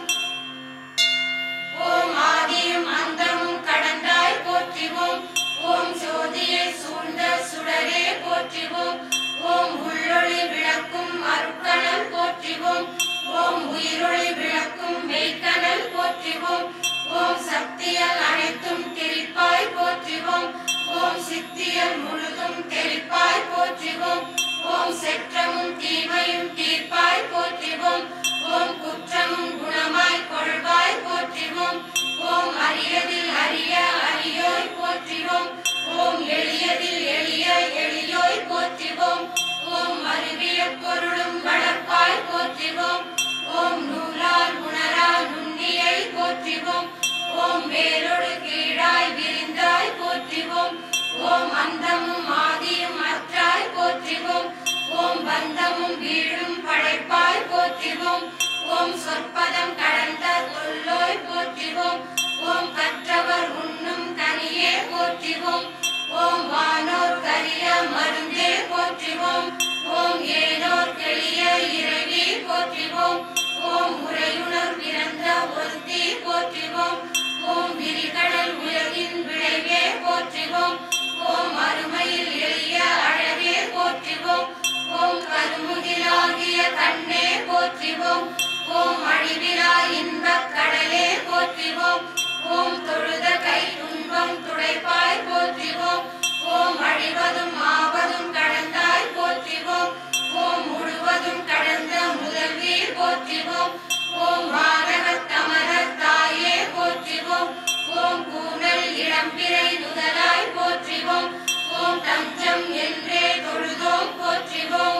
ஓம் ஆதியும் அந்தமும் கடந்தாய் போற்றிவோம் ஓம் ஜோதியை சூழ்ந்த சுடரே போற்றிவோம் ஓம் உள்ளொளி விளக்கும் அருட்கணல் போற்றிவோம் ஓம் உயிரொளி விளக்கும் மெய்க்கணல் போற்றிவோம் ஓம் சக்தியல் அனைத்தும் திரிப்பாய் போற்றிவோம் ஓம் சித்தியல் முழுதும் தெளிப்பாய் போற்றிவோம் ஓம் செற்றமும் தீமையும் தீர்ப்பாய் போற்றிவோம் ஓம் குற்றமும் குணமாய் கொள்வாய் போற்றிவோம் ஓம் அரியதில் அரிய அரியோய் போற்றிவோம் ஓம் எளியதில் எளிய எளியோய் போற்றிவோம் ஓம் அருவிய பொருளும் வளர்ப்பாய் போற்றிவோம் ஓம் நூலால் உணரா நுண்ணியை போற்றிவோம் ஓம் வேலொடு கீழாய் விரிந்தாய் போற்றிவோம் ஓம் அந்தமும் ஆதியும் அற்றாய் போற்றிவோம் ஓம் பந்தமும் வீடும் படைப்பாய் போற்றிவோம் ஓம் சொற்பதம் கடந்த தொல்லோய் போற்றிவோம் ஓம் கற்றவர் உண்ணும் கனியே போற்றிவோம் ஓம் வானோர் கரிய மருந்தே போற்றிவோம் ஓம் ஏனோர் கெளிய இறைவி போற்றிவோம் ஓம் உரையுணர் பிறந்த ஒருத்தி போற்றிவோம் ஓம் விரிகடல் உலகின் விளைவே போற்றிவோம் ஓம் அருமையில் எளிய அழகே போற்றிவோம் ஓம் கருமுகிலாகிய கண்ணே போற்றிவோம் ஓம் அழிவிலா இன்பக் கடலே போற்றிவோம் ஓம் தொழுத கை துன்பம் துடைப்பாய் போற்றிவோம் ஓம் அழிவதும் ஆவதும் கடந்தாய் போற்றிவோம் ஓம் முழுவதும் கடந்த முதல்வி போற்றிவோம் ஓம் வானகத் தமரத் தாயே போற்றிவோம் ஓம் கூனல் இளம்பிறை நுதலாய் போற்றிவோம் ஓம் தஞ்சம் என்றே தொழுதோம் போற்றிவோம்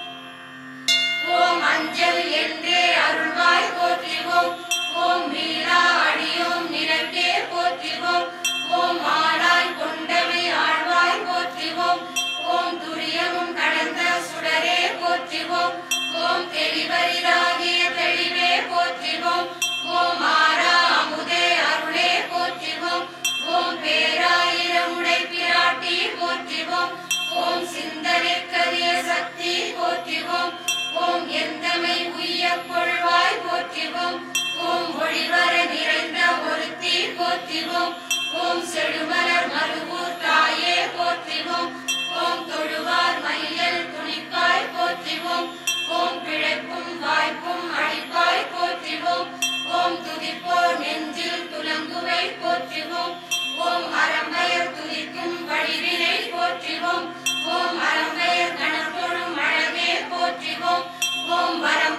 ஓம் அஞ்சல் என்றே அருள்வாய் போற்றிவோம் ஓம் மீளா அடியோம் நிலக்கே போற்றிவோம் ஓம் ஆளாய் கொண்டவை ஆழ்வாய் போற்றிவோம் ஓம் துரியமும் கடந்த சுடரே போற்றிவோம் ஓம் தெளிவரிதாகிய தெளிவே போற்றிவோம் ஓம் ஆரா அமுதே அருளே போற்றிவோம் ஓம் பேராயிரமுடை பிராட்டி போற்றிவோம் ஓம் சிந்தனைக்கரிய சக்தி போற்றிவோம் ஓம் எந்தமை உய்யக் கொள்வாய் போற்றிவோம் ஓம் ஒளிவர நிறைந்த ஒருத்தி போற்றிவோம் ஓம் செழுமலர் மருவூர் தாயே போற்றிவோம் ஓம் தொழுவார் மையல் துணிப்பாய் போற்றிவோம் ஓம் பிழைப்பும் வாய்ப்பும் அழிப்பாய் போற்றிவோம் ஓம் துதிப்போர் நெஞ்சில் துலங்குவை போற்றிவோம் ஓம் அறம்பயர் துதிக்கும் வடிவினை போற்றிவோம் ஓம் அறம்பயர் கணத்தொழும் அழகே போற்றிவோம் ஓம் வரம்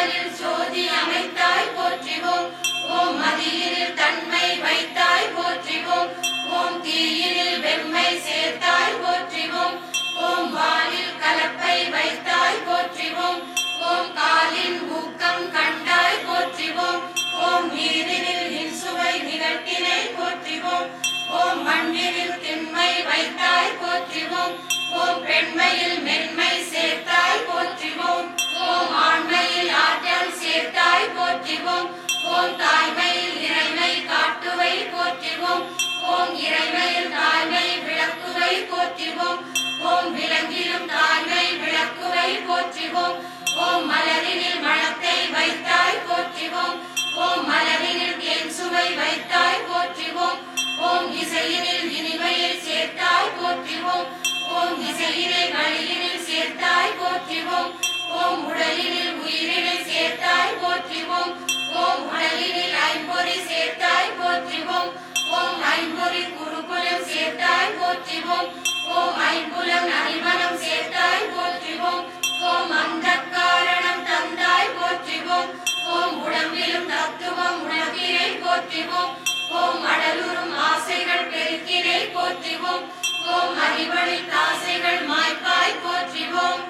வாசலில் சோதி அமைத்தாய் போற்றிவோம் ஓம் மதியினில் தன்மை வைத்தாய் போற்றிவோம் ஓம் தீயினில் வெம்மை சேர்த்தாய் போற்றிவோம் ஓம் வானில் கலப்பை வைத்தாய் போற்றிவோம் ஓம் காலின் ஊக்கம் கண்டாய் போற்றிவோம் ஓம் நீரினில் இன்சுவை நிகழ்த்தினை போற்றிவோம் ஓம் மண்ணினில் திண்மை வைத்தாய் போற்றிவோம் ஓம் பெண்மையில் மென்மை சேர்த்தாய் போற்றிவோம் ஓம் ஆண்மையில் ஆற்றல் சேர்த்தாய் போற்றிவோம் ஓம் தாய்மையில் இறைமை காட்டுவை போற்றிவோம் ஓம் இறைமையில் தாய்மை விளக்குவை போற்றிவோம் ஓம் விலங்கிலும் தாய்மை விளக்குவை போற்றிவோம் ஓம் மலரினில் மணத்தை வைத்தாய் போற்றிவோம் ஓம் மலரினில் தேன் சுவை வைத்தாய் போற்றிவோம் ஓம் இசையினில் இனிமையை சேர்த்தாய் போற்றிவோம் ஓம் இசையினை வழியினில் சேர்த்தாய் போற்றிவோம் ஓம் உடலினில் உயிரினை சேர்த்தாய் போற்றிவோம் ஓம் உடலினில் ஐம்பொறி சேர்த்தாய் போற்றிவோம் ஓம் ஐம்பொறி குருகுலம் சேர்த்தாய் போற்றிவோம் ஓம் ஐம்புலம் நரிமணம் சேர்த்தாய் போற்றிவோம் ஓம் அந்த காரணம் தந்தாய் போற்றிவோம் ஓம் உடம்பிலும் தத்துவம் உணர்வினை போற்றிவோம் ஓம் அடலுறும் ஆசைகள் பெருக்கினை போற்றிவோம் ஓம் அறிவழி ஆசைகள் மாய்ப்பாய் போற்றிவோம்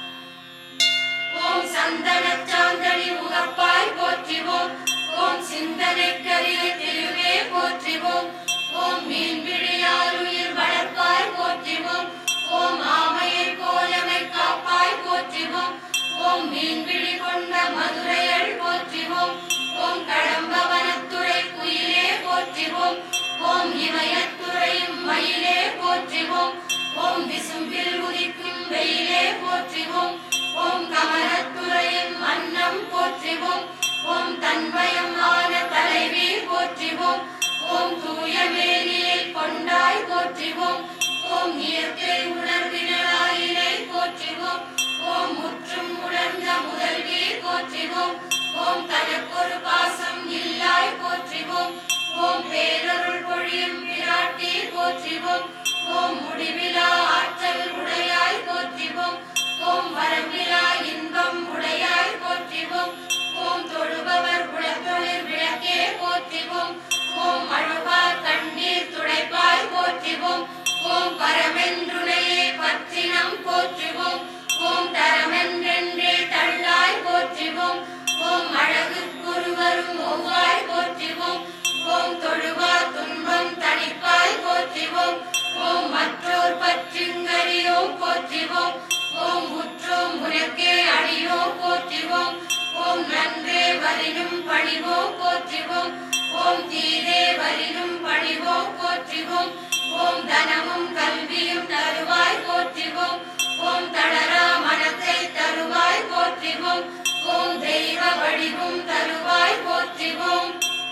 ஓம் சந்தன சாந்தனி உகப்பாய் போற்றிவோம் ஓம் சிந்தனை கரிய திருவே போற்றிவோம் ஓம் மீன் விழியால் உயிர் வளர்ப்பாய் போற்றிவோம் ஓம் ஆமையை போலமை காப்பாய் போற்றிவோம் ஓம் மீன் விழி கொண்ட மதுரையள் போற்றிவோம் ஓம் கடம்பவனத்துறை குயிலே போற்றிவோம் ஓம் இமயத்துறையும் மயிலே போற்றிவோம் ஓம் விசும்பில் உதிக்கும் வெயிலே போற்றிவோம் ஓம் கமலத்துறையும் அன்னம் போற்றிவோம் ஓம் தன்மயம் ஆன தலைவி போற்றிவோம் ஓம் தூய மேனியை கொண்டாய் போற்றிவோம் ஓம் இயற்கை உணர்வினாயினை போற்றிவோம் ஓம் முற்றும் உணர்ந்த முதல்வி போற்றிவோம் ஓம் தனக்கொரு பாசம் இல்லாய் போற்றிவோம் ஓம் பேரருள் பொழியும் பிராட்டி போற்றிவோம் ஓம் முடிவிலா ஆற்றல் உடையாய் போற்றிவோம் ஓம் வரம்பிலா இன்பம் உடையாய் போற்றிவோம் ஓம் தொழுபவர் உலகொளிர் விளக்கே போற்றிவோம் ஓம் அழுவார் கண்ணீர் துடைப்பாய் போற்றிவோம் ஓம் பரமென்றுணையே பற்றினம் போற்றுவோம் ஓம் தரமென்றென்றே தள்ளாய் போற்றுவோம் ஓம் அழகு குருவரும் ஒவ்வாய் போற்றுவோம் ஓம் தொழுவார் துன்பம் தணிப்பாய் போற்றுவோம் ஓம் மற்றோர் பற்றுங்கரியோம் போற்றுவோம் ஓம் உற்றோம் உனக்கே அடியோம் போற்றுவோம் ஓம் நன்றே வரினும் பணிவோம் போற்றுவோம் ஓம் தீரே வரினும் பணிவோம் போற்றுவோம் ஓம் தனமும் கல்வியும் தருவாய் போற்றுவோம் ஓம் தளரா மனத்தை தருவாய் போற்றுவோம் ஓம் தெய்வ வடிவும் தருவாய் போற்றுவோம்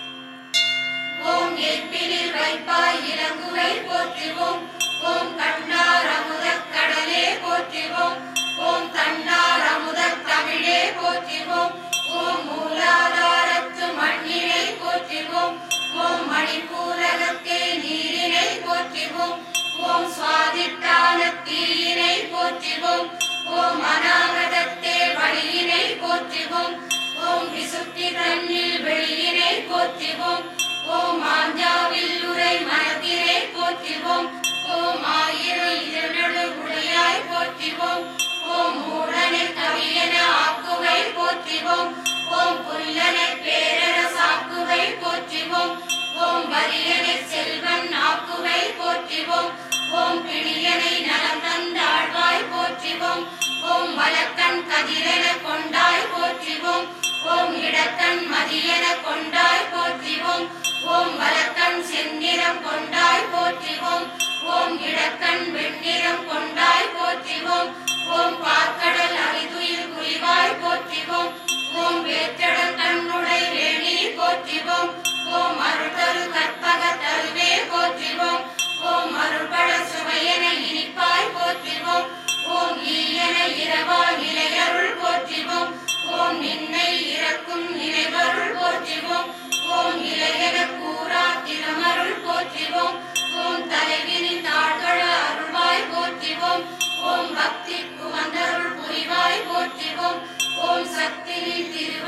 ஓம் எப்பினில் வைப்பாய் இலங்குவை போற்றுவோம் ஓம் கண்ணார் அமுதக் கடலே போற்றுவோம் ஓம் தன்னார் அமுதத் தமிழே போற்றுவோம் ஓம் மூலாதாரத்து மண்ணினை போற்றுவோம் ஓம் மணிப்பூரகத்தே நீரினை போற்றுவோம் ஓம் சுவாதிட்டான தீயினை போற்றுவோம் ஓம் அநாகதத்தே வழியினை போற்றுவோம் ஓம் விசுத்தி தன்னில் வெளியினை போற்றுவோம் ஓம் ஆஞ்சாவில் உரை மனத்தினை போற்றுவோம் ஓம் ஆயிரம் இதழு உடையாய் போற்றுவோம் ஓம் மூடனை கவியன ஆக்குவை போற்றுவோம் ஓம் புல்லனை பேரர சாக்குவை போற்றுவோம் ஓம் வரியனை செல்வன் ஆக்குவை போற்றுவோம் ஓம் பிணியனை நலம் தந்தாழ்வாய் போற்றுவோம் ஓம் வலக்கண் கதிரென கொண்டாய் போற்றுவோம் ஓம் இடக்கண் மதியென கொண்டாய் போற்றுவோம் ஓம் வலக்கண் செந்நிறம் கொண்டாய் போற்றுவோம் ஓம் இடக்கண் வெண்ணிறம் கொண்டாய் போற்றுவோம் ஓம் பார்க்கடல் அரிதுயில் குளிவாய் போற்றுவோம் ஓம் வேற்றடல் கண்ணுடை வேணி போற்றுவோம் ஓம் அருள்தரு கற்பக தருவே போற்றுவோம் ஓம் அருள்பட சுவையென இனிப்பாய் போற்றுவோம் ஓம் ஈயன இரவா நிலையருள் போற்றுவோம் ஓம் நின்னை இறக்கும் நினைவருள் போற்றுவோம் ஓம் இளையன கூறா திருமருள் போற்றுவோம் ஓம் தலைவினி தாழ்கழ அருள்வாய் போற்றுவோம் ஓம் பக்திக்கு வந்தருள் புரிவாய் போற்றுவோம் ஓம் சக்தினி திரு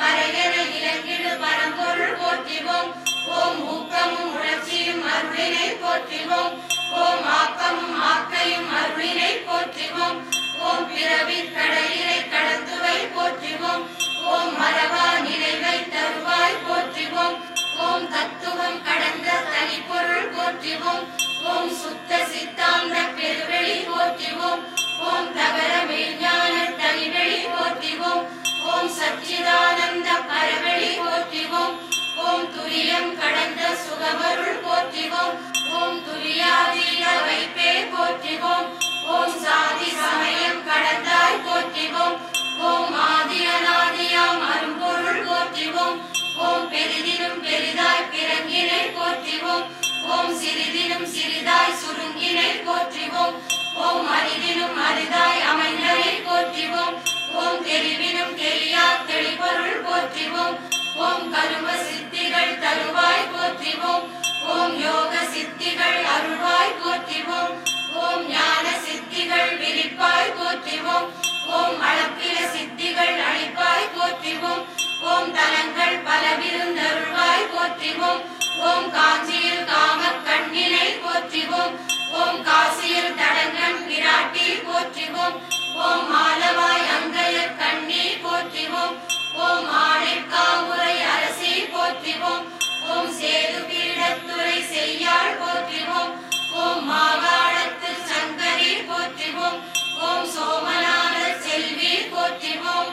பறையன இலங்கிடு பரம்பொருள் போற்றிவோம் ஓம் ஊக்கமும் உணர்ச்சியும் அருளினை போற்றிவோம் ஓம் ஆக்கமும் ஆக்கையும் அருளினை போற்றிவோம் ஓம் பிறவி கடலினை கடத்துவை போற்றிவோம் ஓம் மரபா நினைவை தருவாய் போற்றிவோம் ஓம் தத்துவம் கடந்த தனிப்பொருள் போற்றிவோம் ஓம் சுத்த சித்தாந்த பெருவெளி போற்றிவோம் ஓம் தகர மெய்ஞான தனிவெளி போற்றிவோம் ஓம் சச்சிதானந்த பரவெளி போற்றிவோம் ஓம் துரியம் கடந்த சுகமருள் போற்றிவோம் ஓம் துரியாதீத வைப்பே போற்றிவோம் ஓம் சாதி சமயம் கடந்தாய் போற்றிவோம் ஓம் ஆதி அநாதியாம் அரும்பொருள் போற்றிவோம் ஓம் பெரிதினும் பெரிதாய் பிறங்கினை போற்றிவோம் ஓம் சிறிதினும் சிறிதாய் சுருங்கினை போற்றிவோம் ஓம் அரிதினும் அரிதாய் அமைந்தனை போற்றிவோம் ஓம் தெரிவினும் தெரியா தெளிபொருள் போற்றிவோம் ஓம் கரும சித்திகள் தருவாய் போற்றிவோம் ஓம் யோக சித்திகள் அருள்வாய் போற்றிவோம் ஓம் ஞான சித்திகள் விரிப்பாய் போற்றிவோம் ஓம் அளப்பில சித்திகள் அளிப்பாய் போற்றிவோம் ஓம் தலங்கள் பலவிருந்தருள்வாய் போற்றிவோம் ஓம் காஞ்சியில் காம கண்ணினை போற்றிவோம் ஓம் காசியில் தடங்கன் பிராட்டி போற்றிவோம் ஓம் மாலவாய் அங்கைய கண்ணி போற்றிவோம் ஓம் ஆணைக்காமுறை அரசி போற்றிவோம் ஓம் சேது பீடத்துறை செய்யாள் போற்றிவோம் ஓம் மாகாணத்து சங்கரி போற்றிவோம் ஓம் சோமநாத செல்வி போற்றிவோம்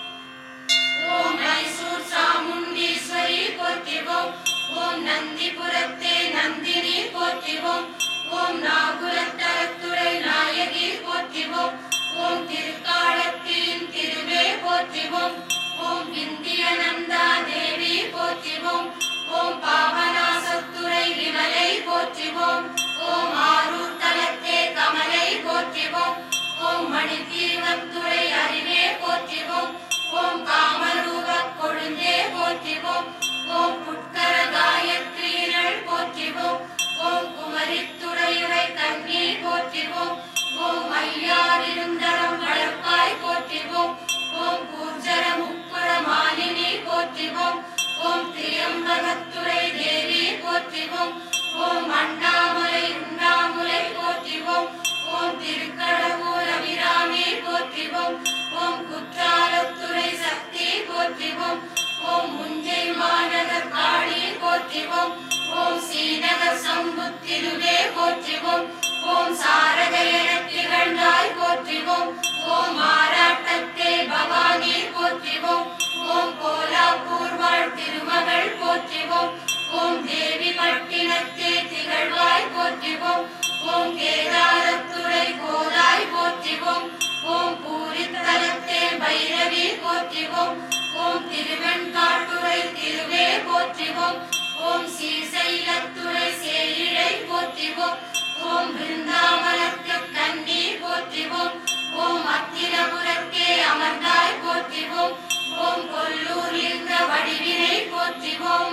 ஓம் மைசூர் சாமுண்டீஸ்வரி போற்றிவோம் ஓம் நந்திபுரத்தே நந்தினி போற்றிவோம் ஓம் நாகுலத்தரத்துறை நாயகி போற்றிவோம் ஓம் திருக்காலத்தின் திருவே போற்றிவோம் ஓம் விந்தியநந்தா தேவி போற்றிவோம் ஓம் பாபநாசத்துறை விமலை போற்றிவோம் ஓம் ஆரூர் தலத்தே கமலை போற்றிவோம் ஓம் மணித்தீவத்துறை அறிவே போற்றிவோம் ஓம் காமரூப கொழுந்தே போற்றிவோம் ஓம் புட்கர காயத்ரீனள் போற்றிவோம் ஓம் குமரித்துறையுரை கண்ணி போற்றிவோம் ஓம் ஐயாரிருந்தரம் வளர்ப்பாய் போற்றிவோம் ஓம் கூர்ஜர முப்புற மாலினி போற்றிவோம் ஓம் திரியம்பகத்துறை தேவி போற்றிவோம் ஓம் அண்ணாமலை உண்ணாமுலை போற்றிவோம் ஓம் திருக்கடவுர் அபிராமி போற்றிவோம் ஓம் குற்றாலத்துறை சக்தி போற்றிவோம் ஓம் முஞ்சை மாநகர் காளி போற்றிவோம் ஓம் ஸ்ரீநகர் சம்புத்திருவே போற்றிவோம் ஓம் சாரகையன திகழ்ந்தாய் போற்றிவோம் ஓம் ஆராட்டத்தே பவானி போற்றிவோம் ஓம் கோலாப்பூர் வாழ் திருமகள் போற்றிவோம் ஓம் தேவி பட்டினத்தே திகழ்வாய் போற்றிவோம் ஓம் கேதாரத்துறை கோதாய் போற்றிவோம் ஓம் பூரித்தலத்தே பைரவி போற்றிவோம் ஓம் திருவெண்காட்டுரை திருவே போற்றிவோம் ஓம் ஸ்ரீசைலத்துறை சேயிழை போற்றிவோம் ஓம் பிருந்தாவனத்து கண்ணி போற்றிவோம் ஓம் அத்திரபுரத்தே அமர்ந்தாய் போற்றிவோம் ஓம் கொல்லூர் லிங்க வடிவினை போற்றிவோம்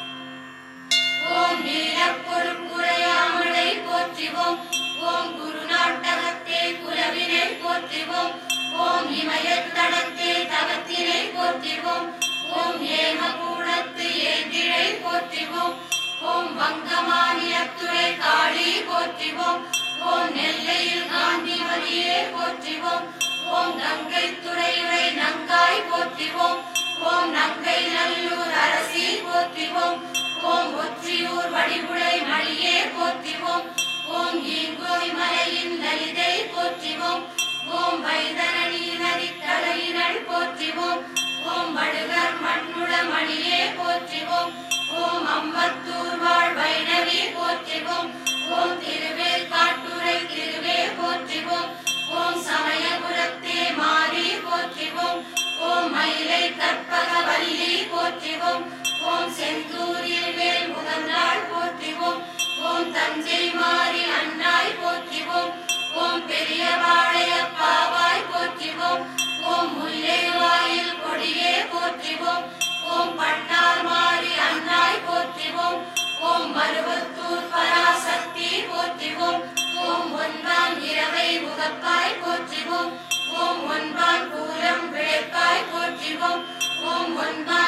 ஓம் நீலப்பொருட்குறையாமலை போற்றிவோம் ஓம் குருநாட்டகத்தே குலவினை போற்றிவோம் ஓம் இமயத்தடத்தே தவத்தினை போற்றிவோம் ஓம் ஏமகூடத்து ஏந்திழை போற்றிவோம் ஓம் வங்கமானியத்துறை காளி போற்றிவோம் ஓம் நெல்லையில் காந்திமதியே போற்றிவோம் ஓம் கங்கை துறையுரை நங்காய் போற்றிவோம் ஓம் நங்கை நல்லூர் அரசி போற்றிவோம் ஓம் ஒற்றியூர் வடிவுடை மணியே போற்றிவோம் ஓம் ஈங்கோய் மலையின் லலிதை போற்றிவோம் ஓம் வைதரணி நதிக்கரையினள் போற்றிவோம் ஓம் வடுகர் மண்ணுட மணியே போற்றிவோம் ஓம் அம்பத்தூர் வாழ் வைணவி போற்றிவோம் ஓம் திருவேல் காட்டுரை திருவே போற்றிவோம் ஓம் சமயபுரத்தே மாறி போற்றிவோம் ஓம் மயிலை கற்பக வல்லி போற்றிவோம் ஓம் செந்தூரில் வேல் முகந்தாள் போற்றிவோம் ஓம் தஞ்சை மாறி அண்ணாய் போற்றிவோம் ஓம் பெரிய பாவாய் போற்றிவோம் ஓம் முல்லை வாயில் கொடியே போற்றிவோம் ஓம் பட்டார் மாறி அண்ணாய் போற்றிவோம் ஓம் மருவத்தூர் பராசக்தி போற்றிவோம் ஓம் ஒன்பான் இரவை முகப்பாய் போற்றிவோம் ஓம் ஒன்பான் பூரம் விளைப்பாய் போற்றிவோம் ஓம் ஒன்பான்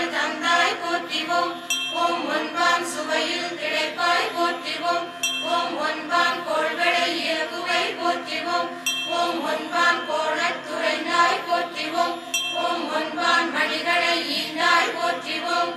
காவல் தந்தாய் போற்றிவோம் ஓம் ஒன்பான் சுவையில் கிடைப்பாய் போற்றிவோம் ஓம் ஒன்பான் கோள்களை இயக்குவை போற்றிவோம் ஓம் ஒன்பான் கோணத் துறைந்தாய் போற்றிவோம் ஓம் ஒன்பான் மணிகளை ஈந்தாய் போற்றிவோம்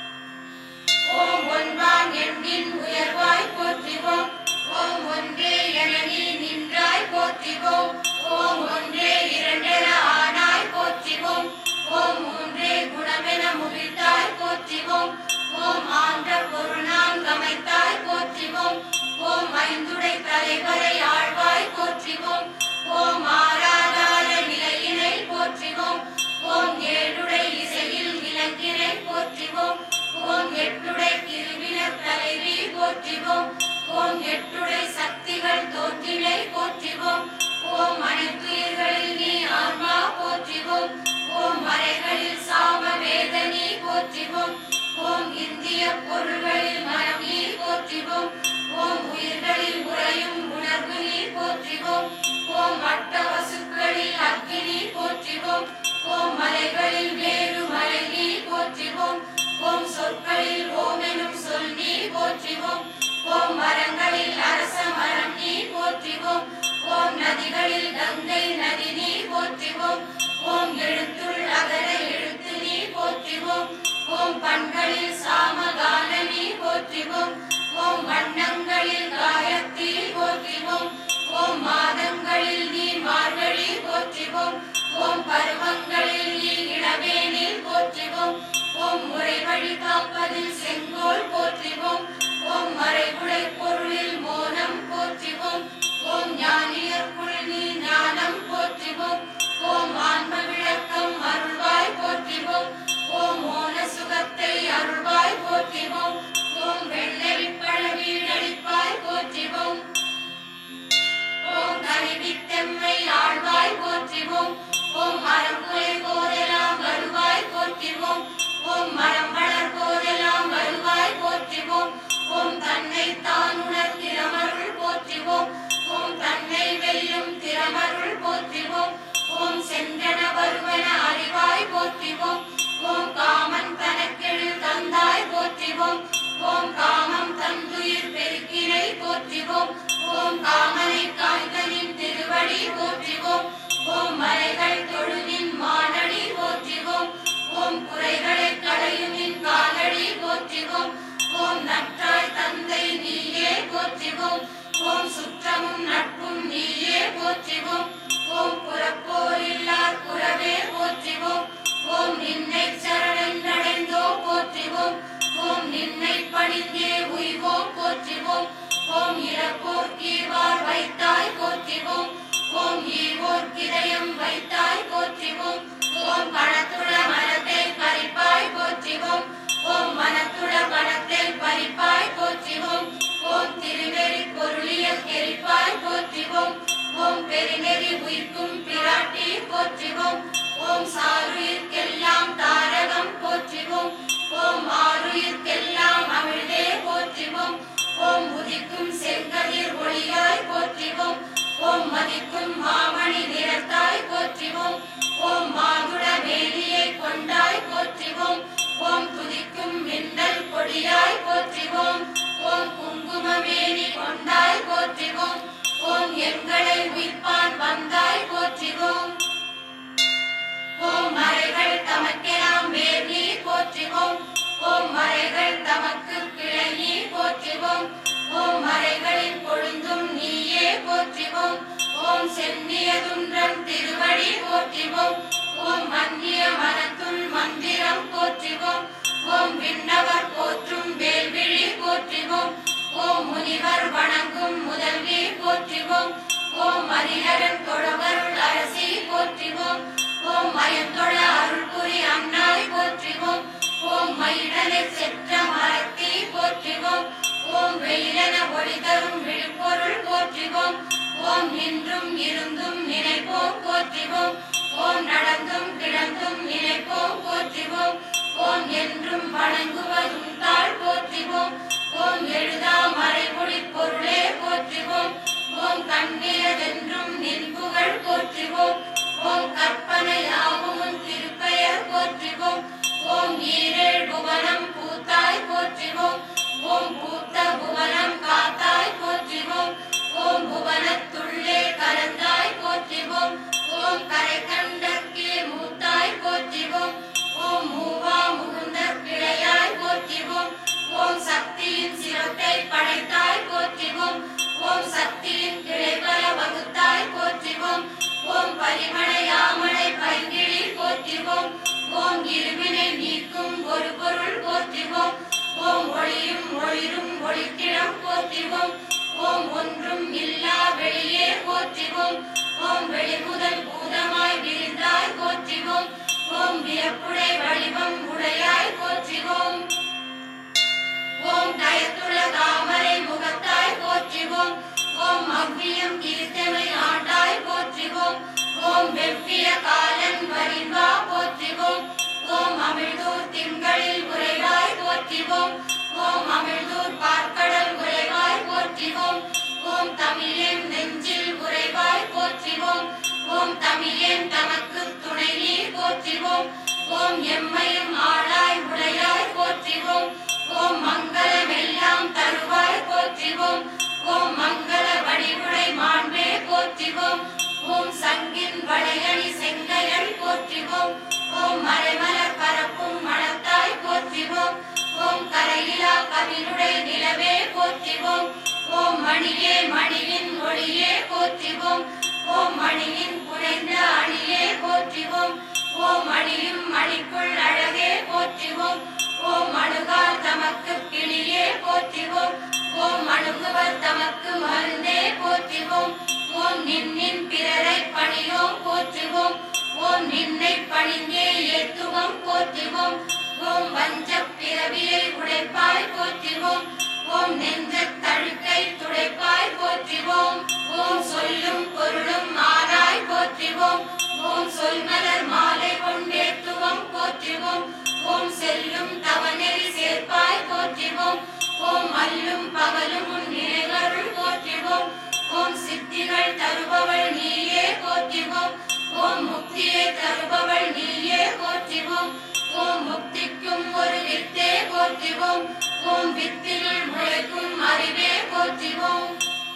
ஓம் ஒன்பான் எண்ணின் உயர்வாய் போற்றிவோம் ஓம் ஒன்றே என நீ நின்றாய் போற்றிவோம் ஓம் ஒன்றே இரண்டென ஆனாய் போற்றிவோம் ஓம் மூன்றே குணமென முகிழ்த்தாய் போற்றிவோம் ஓம் ஆன்ற பொருளாம் கமைத்தாய் போற்றிவோம் ஓம் ஐந்துடை தலைவரை ஆழ்வாய் போற்றிவோம் ஓம் ஆராதார நிலையினை போற்றிவோம் ஓம் ஏழுடை இசையில் விளக்கினை போற்றிவோம் ஓம் எட்டுடை திருவினர் தலைவி போற்றிவோம் ஓம் எட்டுடை சக்திகள் தோற்றினை போற்றிவோம் ஓம் அனைத்துயிர்களில் நீ ஆன்மா போற்றிவோம் ஓம் மறைகளில் சாம வேதனி போற்றிவோம் ஓம் இந்திய பொருள்களில் மனம் நீ போற்றிவோம் ஓம் உயிர்களில் உறையும் உணர்வு நீ போற்றிவோம் ஓம் அட்ட வசுக்களில் அக்கினி போற்றிவோம் ஓம் மலைகளில் வேறு மலை நீ போற்றிவோம் ஓம் சொற்களில் ஓம் எனும் சொல் நீ போற்றிவோம் ஓம் மரங்களில் அரச மரம் நீ போற்றிவோம் ஓம் நதிகளில் கங்கை நதி நீ போற்றிவோம் ஓம் எழுத்துள் அகர எழுத்து நீ போற்றிவோம் ஓம் பண்களில் சாமகான நீ போற்றிவோம் ஓம் வண்ணங்களில் காயத்ரி போற்றிவோம் ஓம் மாதங்களில் நீ மார்கழி போற்றிவோம் ஓம் பருவங்களில் நீ இளவேனில் போற்றிவோம் ஓம் முறை வழி காப்பதில் செங்கோல் போற்றிவோம் ஓம் மறைகுடை பொருளில் மோனம் போற்றிவோம் ஓம் ஞானியர்க்குள் நீ ஞானம் போற்றிவோம் ஓம் ஆன்ம விளக்கம் அருள்வாய் போற்றிவோம் ஓம் மோன சுகத்தை அருள்வாய் போற்றிவோம் ஓம் வெள்ளரிப்பழ வீடளிப்பாய் போற்றிவோம் ஓம் கனிவித்தெம்மை ஆழ்வாய் போற்றிவோம் ஓம் மரம் குலை போதெல்லாம் வருவாய் போற்றிவோம் ஓம் மரம் வளர் போதெல்லாம் வருவாய் போற்றிவோம் ஓம் தன்னை தான் உணர் திறமருள் போற்றிவோம் ஓம் தன்னை வெல்லும் திறமருள் போற்றிவோம் ஓம் சென்றன வருவன அறிவாய் போற்றிவோம் ஓம் காமன் தனக்கெழில் தந்தாய் போற்றிவோம் ஓம் காமம் தந்துயிர் பெருக்கினை போற்றிவோம் ஓம் காமனை காய்தனின் திருவடி போற்றிவோம் ஓம் மலைகள் தொழுவின் மானடி போற்றிவோம் ஓம் குறைகளை களையுமின் காலடி போற்றிவோம் ஓம் நற்றாய் தந்தை நீயே போற்றிவோம் ஓம் சுற்றமும் நட்பும் நீயே போற்றிவோம் ஓம் புறப்போர் இல்லார் புறவே போற்றிவோம் ஓம் நின்னை சரணடைந்தோ போற்றிவோம் ஓம் நின்னை பணிந்தே உய்வோம் போற்றிவோம் ஓம் இறப்போர் கீவார் வைத்தாய் போற்றிவோம் ஓம் ஈவோர் கிதயம் வைத்தாய் போற்றிவோம் ஓம் பணத்துள மனத்தை பறிப்பாய் போற்றிவோம் ஓம் மனத்துள பணத்தை பறிப்பாய் போற்றிவோம் ஓம் திருநெறி பொருளியல் எரிப்பாய் போற்றிவோம் ஓம் பெருநெறி உயிர்க்கும் பிராட்டி போற்றிவோம் ஓம் சாருயிர்க்கெல்லாம் தாரகம் போற்றிவோம் ஓம் ஆருயிர்க்கெல்லாம் அமிழ்தே போற்றிவோம் ஓம் உதிக்கும் செங்கதிர் ஒளியாய் போற்றிவோம் ஓம் மதிக்கும் மாமணி நிறத்தாய் போற்றிவோம் ஓம் மாதுட வேலியை கொண்டாய் போற்றிவோம் ஓம் துதிக்கும் மின்னல் கொடியாய் போற்றிவோம் ஓம் குங்குமமேனி கொண்டாய் போற்றிவோம் ஓம் எங்களை உயிர்ப்பான் வந்தாய் போற்றிவோம் ஓம் மறைகள் தமக்கெல்லாம் வேர் நீ போற்றிவோம் ஓம் மறைகள் தமக்கு கிளை நீ போற்றிவோம் ஓம் மறைகளின் கொழுந்தும் நீயே போற்றிவோம் ஓம் சென்னியதுன்றம் திருவடி போற்றிவோம் ஓம் மன்னிய மனத்துள் மந்திரம் போற்றிவோம் ஓம் விண்ணவர் போற்றும் வேல்விழி போற்றிவோம் ஓம் முனிவர் வணங்கும் முதல்வி போற்றிவோம் ஓம் மரிஹரன் தொழவருள் அரசி போற்றிவோம் ஓம் மயந்தொழ அருள் புரி அண்ணாய் போற்றிவோம் ஓம் மயிலனை செற்ற மரத்தி போற்றிவோம் ஓம் வெயிலென ஒளி தரும் விழுப்பொருள் போற்றிவோம் ஓம் நின்றும் இருந்தும் நினைப்போம் போற்றிவோம் ஓம் நடந்தும் கிடந்தும் நினைப்போம் போற்றிவோம் ஓம் என்றும் வணங்குவதும் தாழ் போற்றிவோம் ஓம் எழுதா மறைமொழி பொருளே போற்றிவோம் ஓம் கண்ணியதென்றும் நின்புகள் போற்றிவோம் ஓம் கற்பனை ஆகும் உன் திருப்பெயர் போற்றிவோம் ஓம் ஈர மனத்துள்ளே கலந்தாய் போற்றிவோம் ஓம் கரை கண்டற்கே மூத்தாய் போற்றிவோம் ஓம் மூவா முகுந்த கிளையாய் போற்றிவோம் ஓம் சக்தியின் சிரத்தை படைத்தாய் போற்றிவோம் ஓம் சக்தியின் கிளைபல வகுத்தாய் போற்றிவோம் ஓம் பரிமளையாமலை பைங்கிழி போற்றிவோம் ஓம் இருவினை நீக்கும் ஒரு பொருள் போற்றிவோம் ஓம் ஒளியும் ஒளிரும் ஒளிக்கிடம் போற்றிவோம் ஓம் ஒன்றும் இல்லா வெளியே போற்றிவோம் ஓம் வெளிமுதல் பூதமாய் விரிந்தாய் போற்றிவோம் ஓம் வியப்புடை வடிவம் உடையாய் போற்றிவோம் ஓம் டயத்துள்ள தாமரை முகத்தாய் போற்றிவோம் ஓம் அவ்வியம் கீர்த்தமை ஆண்டாய் போற்றிவோம் ஓம் வெவ்விய காலன் வரிவா போற்றிவோம் ஓம் அமிழ்தூர் திங்களில் உறைவாய் போற்றிவோம் ஓம் அமிழ்தூர் பார்க்கடல் உறைவாய் போற்றிவோம் ஓம் தமிழேன் நெஞ்சில் உறைவாய் போற்றிவோம் ஓம் தமிழேன் தமக்கு துணை நீர் போற்றிவோம் ஓம் எம்மையும் ஆளாய் உடையாய் போற்றிவோம் ஓம் மங்களம் எல்லாம் தருவாய் போற்றிவோம் ஓம் மங்கள வடிவுடை மாண்பே போற்றிவோம் ஓம் சங்கின் வளையணி செங்கையள் போற்றிவோம் ஓம் மறைமலர் பரப்பும் மணத்தாய் போற்றிவோம் ஓம் கரையிலா கவினுடை நிலவே போற்றிவோம் ஓம் மணியே மணியின் ஒளியே போற்றிவோம் ஓம் மணியின் புனைந்த அணியே போற்றிவோம் ஓம் மணியும் மணிக்குள் அழகே போற்றிவோம் ஓம் அணுகார் தமக்கு கிளியே போற்றிவோம் ஓம் அணுகுவர் தமக்கு மருந்தே போற்றிவோம் ஓம் நின்னின் பிறரை பணியோம் போற்றுவோம் ஓம் நின்னை பணிந்தே ஏத்துவோம் போற்றுவோம் ஓம் வஞ்ச பிறவியை உடைப்பாய் போற்றுவோம் ஓம் நெஞ்ச தழுக்கை துடைப்பாய் போற்றுவோம் ஓம் சொல்லும் பொருளும் ஆராய் போற்றுவோம் ஓம் சொல்மலர் மாலை கொண்டேத்துவோம் போற்றுவோம் ஓம் செல்லும் தவநெறி சேர்ப்பாய் போற்றுவோம் ஓம் அல்லும் பகலும் உன் நினைவருள் போற்றுவோம் ஓம் சித்திகள் தருபவள் நீயே போற்றுவோம் ஓம் முக்தியை தருபவள் நீயே போற்றுவோம் ஓம் முக்திக்கும் ஒரு வித்தே போற்றுவோம் ஓம் வித்தினுள் முளைக்கும் அறிவே போற்றுவோம்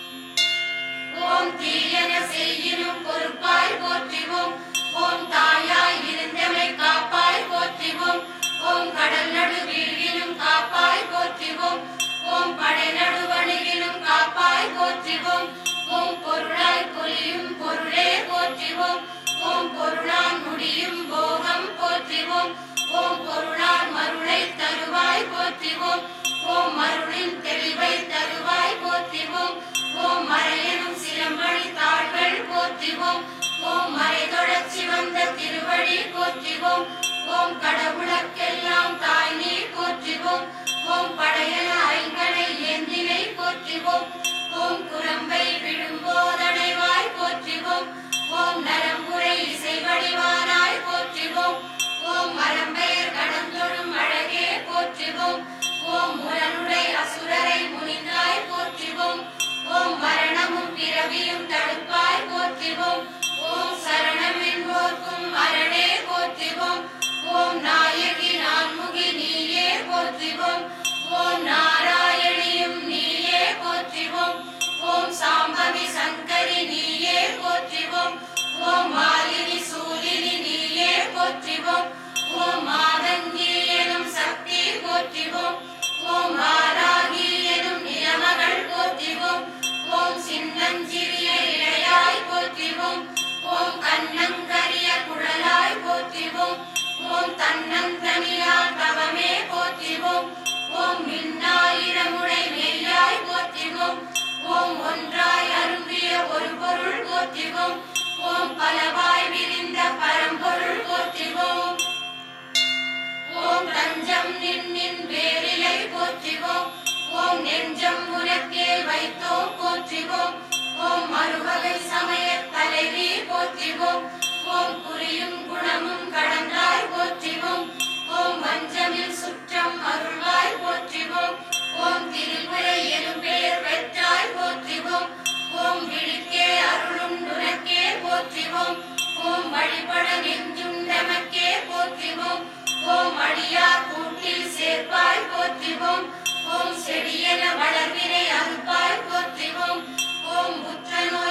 ஓம் தீயன செய்யினும் பொறுப்பாய் போற்றுவோம் ஓம் தாயாய் இருந்தமை காப்பாய் போற்றுவோம் ஓம் கடல் நடு வீழினும் காப்பாய் போற்றுவோம் ஓம் படை நடுவணியினும் காப்பாய் போற்றுவோம் ஓம் பொருளாய் பொலியும் பொருளே போற்றுவோம் ஓம் பொருளான் முடியும் போகம் போற்றுவோம் ஓம் பொருளான் மருளை தருவாய் போற்றுவோம் ஓம் மருளின் தெளிவை தருவாய் போற்றுவோம் ஓம் மறையனும் சிலம்பணி தாள்கள் போற்றுவோம் ஓம் மறைதொடச் சிவந்த திருவடி போற்றுவோம் ஓம் கடவுளர்க்கெல்லாம் தாய் நீ போற்றுவோம் ஓம் படையன ஐங்கனை ஏந்தினை போற்றுவோம் ஓம் குரம்பை விழும்போதடைவாய் போற்றுவோம் ஓம் நரம்புரை இசை வடிவானாய் போற்றுவோம் ஓம் மரம்பெயர் கடந்தொழும் அழகே போற்றுவோம் ஓம் முரனுடை அசுரரை முனிந்தாய் போற்றுவோம் ஓம் மரணமும் பிறவியும் தடுப்பாய் போற்றுவோம் ஓம் சரணம் என்போர்க்கும் அரணே போற்றுவோம் ஓம் நாயகி நான்முகி நீயே போற்றுவோம் ஓம் நாராயணியும் நீயே போற்றுவோம் ஓம் சாம்பவி சங்கரி நீயே போற்றுவோம் ஓம் மாலினி சூலினி நீயே போற்றுவோம் ஓம் மாதங்கி எனும் சக்தி போற்றுவோம் ஓம் ஆராகி எனும் நிலமகள் போற்றுவோம் ஓம் சின்னஞ்சிறிய இடையாய் போற்றுவோம் ஓம் கண்ணங்கரிய குழலாய் போற்றுவோம் ஓம் தன்னந்தனியா தவமே போற்றுவோம் ஓம் மின்னாயிரமுடை மெய்யாய் போற்றுவோம் ஓம் ஒன்றாய் அரும்பிய ஒரு பொருள் போற்றுவோம் ஓம் பலவாய் விரிந்த பரம்பொருள் போற்றுவோம் ஓம் தஞ்சம் நின்னின் வேரிலை போற்றுவோம் ஓம் நெஞ்சம் உனக்கே வைத்தோம் போற்றுவோம் ஓம் மறுவகை சமய தலைவி போற்றுவோம் ஓம் புரியும் குணமும் கடந்தாய் போற்றுவோம் ஓம் வஞ்சமில் சுற்றம் அருள்வாய் போற்றுவோம் ஓம் திருமுறை எனும் பெயர் பெற்றாய் போற்றுவோம் ஓம் விழிக்கே அருளும் உனக்கே போற்றுவோம் ஓம் வழிபட நெஞ்சும் நமக்கே போற்றுவோம் ஓம் அடியார் கூட்டில் சேர்ப்பாய் போற்றுவோம் ஓம் செடியென வளர்வினை அறுப்பாய் போற்றுவோம் ஓம் புற்றனோ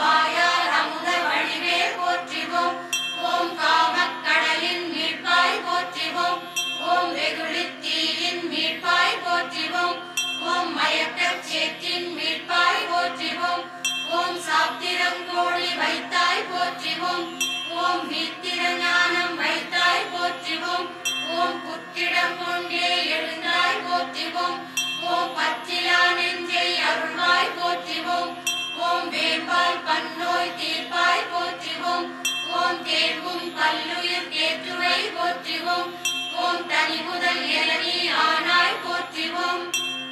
வாயால் அமுத வடிவே போற்றிவோம் ஓம் காமக்கடலின் மீட்பாய் போற்றிவோம் ஓம் வெகுளித் தீயின் மீட்பாய் போற்றிவோம் ஓம் மயக்கச் சேற்றின் மீட்பாய் போற்றிவோம் ஓம் சாத்திரம் கோழி வைத்தாய் போற்றிவோம் ஓம் வீத்திர ஞானம் வைத்தாய் போற்றிவோம் ஓம் புத்திடம் கொண்டே எழுந்தாய் போற்றிவோம் ஓம் பச்சிலா நெஞ்சை அருள்வாய் போற்றிவோம் ஓம் வேம்பால் பன்னோய் தீர்ப்பாய் போற்றிவோம் ஓம் தேர்வும் பல்லுயிர் தேற்றுவை போற்றிவோம் ஓம் தனி முதல் இளநீ ஆனாய் போற்றிவோம்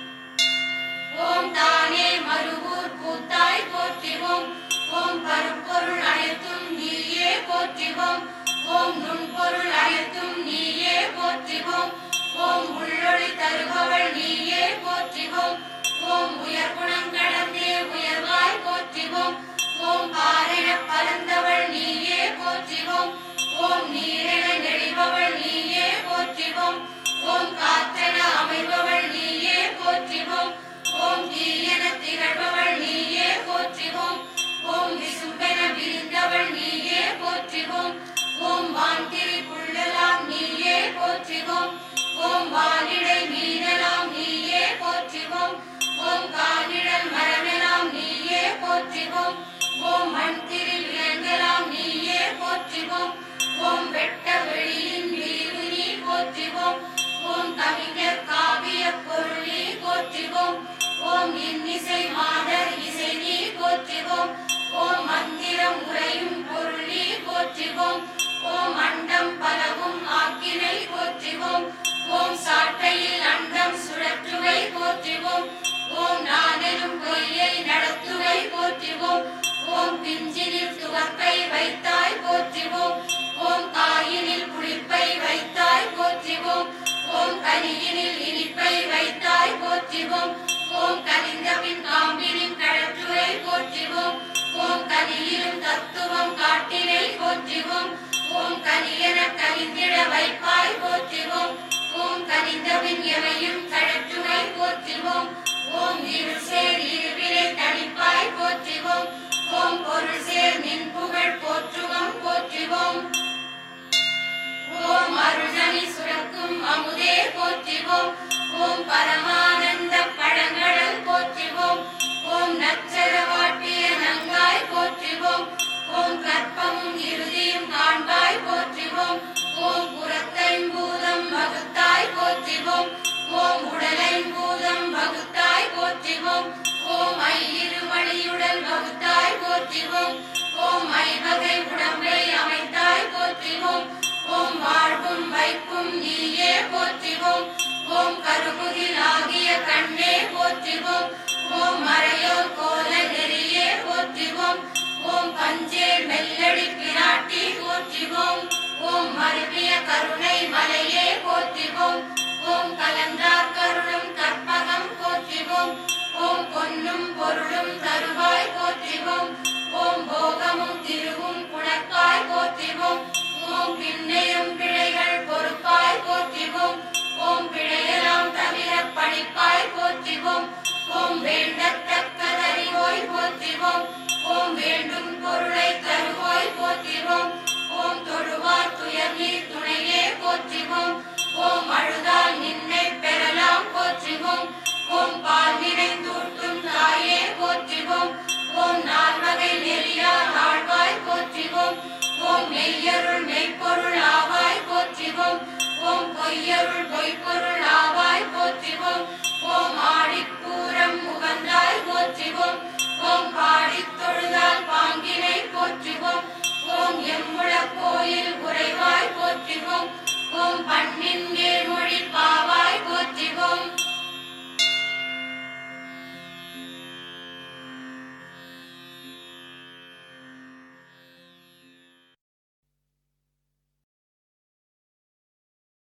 ஓம் தானே மறுவூர் பூத்தாய் போற்றிவோம் ஓம் பருப்பொருள் அனைத்தும் நீயே போற்றிவோம் ஓம் நுண்பொருள் அனைத்தும் நீயே போற்றிவோம் ஓம் உள்ளொளி தருபவள் நீயே போற்றிவோம் ஓம் உயர் குணம் கடந்தே உயர்வாய் போற்றிவோம் ஓம் பாரென பறந்தவள் நீயே போற்றிவோம் ஓம் நீரென நெளிபவள் நீயே போற்றிவோம் ஓம் காற்றென அமைபவள் நீயே போற்றிவோம் ஓம் தீயென திகழ்பவள் நீயே போற்றிவோம் ஓம் விசும்பென விரிந்தவள் நீயே போற்றிவோம் ஓம் வான்திரி புள்ளலாம் நீயே போற்றிவோம் ஓம் வானிடை மீனலாம் நீயே போற்றிவோம் ஓம் கானிடல் மரமெல்லாம் நீயே போற்றிவோம் ஓம் மண்திரி விலங்கலாம் நீயே போற்றிவோம் ஓம் வெட்ட வெளியின் விரிவு நீ போற்றிவோம் ஓம் கவிஞர் காவிய பொருள் நீ போற்றிவோம் ஓம் இன்னிசை மாதர் இசை நீ போற்றிவோம் ஓம் மந்திரம் உரையும் பொருள் நீ போற்றிவோம் ஓம் அண்டம் பலவும் ஆக்கினை போற்றிவோம் ஓம் சாட்டையில் அண்டம் சுழற்றுவை போற்றிவோம் ஓம் நானெனும் பொய்யை நடத்துவை போற்றிவோம் ஓம் பிஞ்சினில் துவப்பை வைத்தாய் போற்றிவோம் ஓம் காயினில் புளிப்பை வைத்தாய் போற்றிவோம் ஓம் கனியினில் இனிப்பை வைத்தாய் போற்றிவோம் ஓம் கனிந்த பின் காம்பினின் கழற்றுவை போற்றிவோம் ஓம் கனியிலும் தத்துவம் காட்டினை போற்றிவோம் ஓம் கனியென கனிந்திட வைப்பாய் போற்றிவோம் ஓம் கனிந்தபின் எவையும் கழற்றுவை போற்றிவோம் ஓம் இருள் சேர் இருவினை தணிப்பாய் போற்றிவோம் ஓம் பொருள் சேர் நின் புகழ் போற்றுவோம் போற்றிவோம் ஓம் அருள்நனி சுரக்கும் அமுதே போற்றிவோம் ஓம் பரமானந்த பழங்கடல் போற்றிவோம் ஓம் நச்சர வாட்டிய நங்காய் போற்றிவோம் ஓம் கற்பமும் இறுதியும் காண்பாய் போற்றிவோம் ஓம் புறத்தைம்பூதம் வகுத்தாய் போற்றிவோம் ஓம் உடலைம்பூதம் வகுத்தாய் போற்றிவோம் ஓம் ஐயிருமணியுடல் வகுத்தாய் போற்றிவோம் ஓம் ஐவகை உடம்பை அமைத்தாய் போற்றிவோம் ஓம் வாழ்வும் வைப்பும் நீயே போற்றிவோம் ஓம் கருமுகில் ஆகிய கண்ணே போற்றிவோம் ஓம் மறையோர் கோல நெறியே போற்றிவோம் ஓம் பஞ்சே மெல்லடி பிராட்டி போற்றிவோம் ஓம் மருவிய கருணை மலையே போற்றிவோம் ஓம் கலந்தார் கருளும் கற்பகம் போற்றிவோம் ஓம் பொன்னும் பொருளும் தருவாய் போற்றிவோம் ஓம் போகமும் திருவும் புணக்காய் போற்றிவோம் ஓம் பின்னையும் பிழைகள் பொறுப்பாய் போற்றிவோம் ஓம் பிழையெல்லாம் தவிர பணிப்பாய் போற்றிவோம் ஓம் வே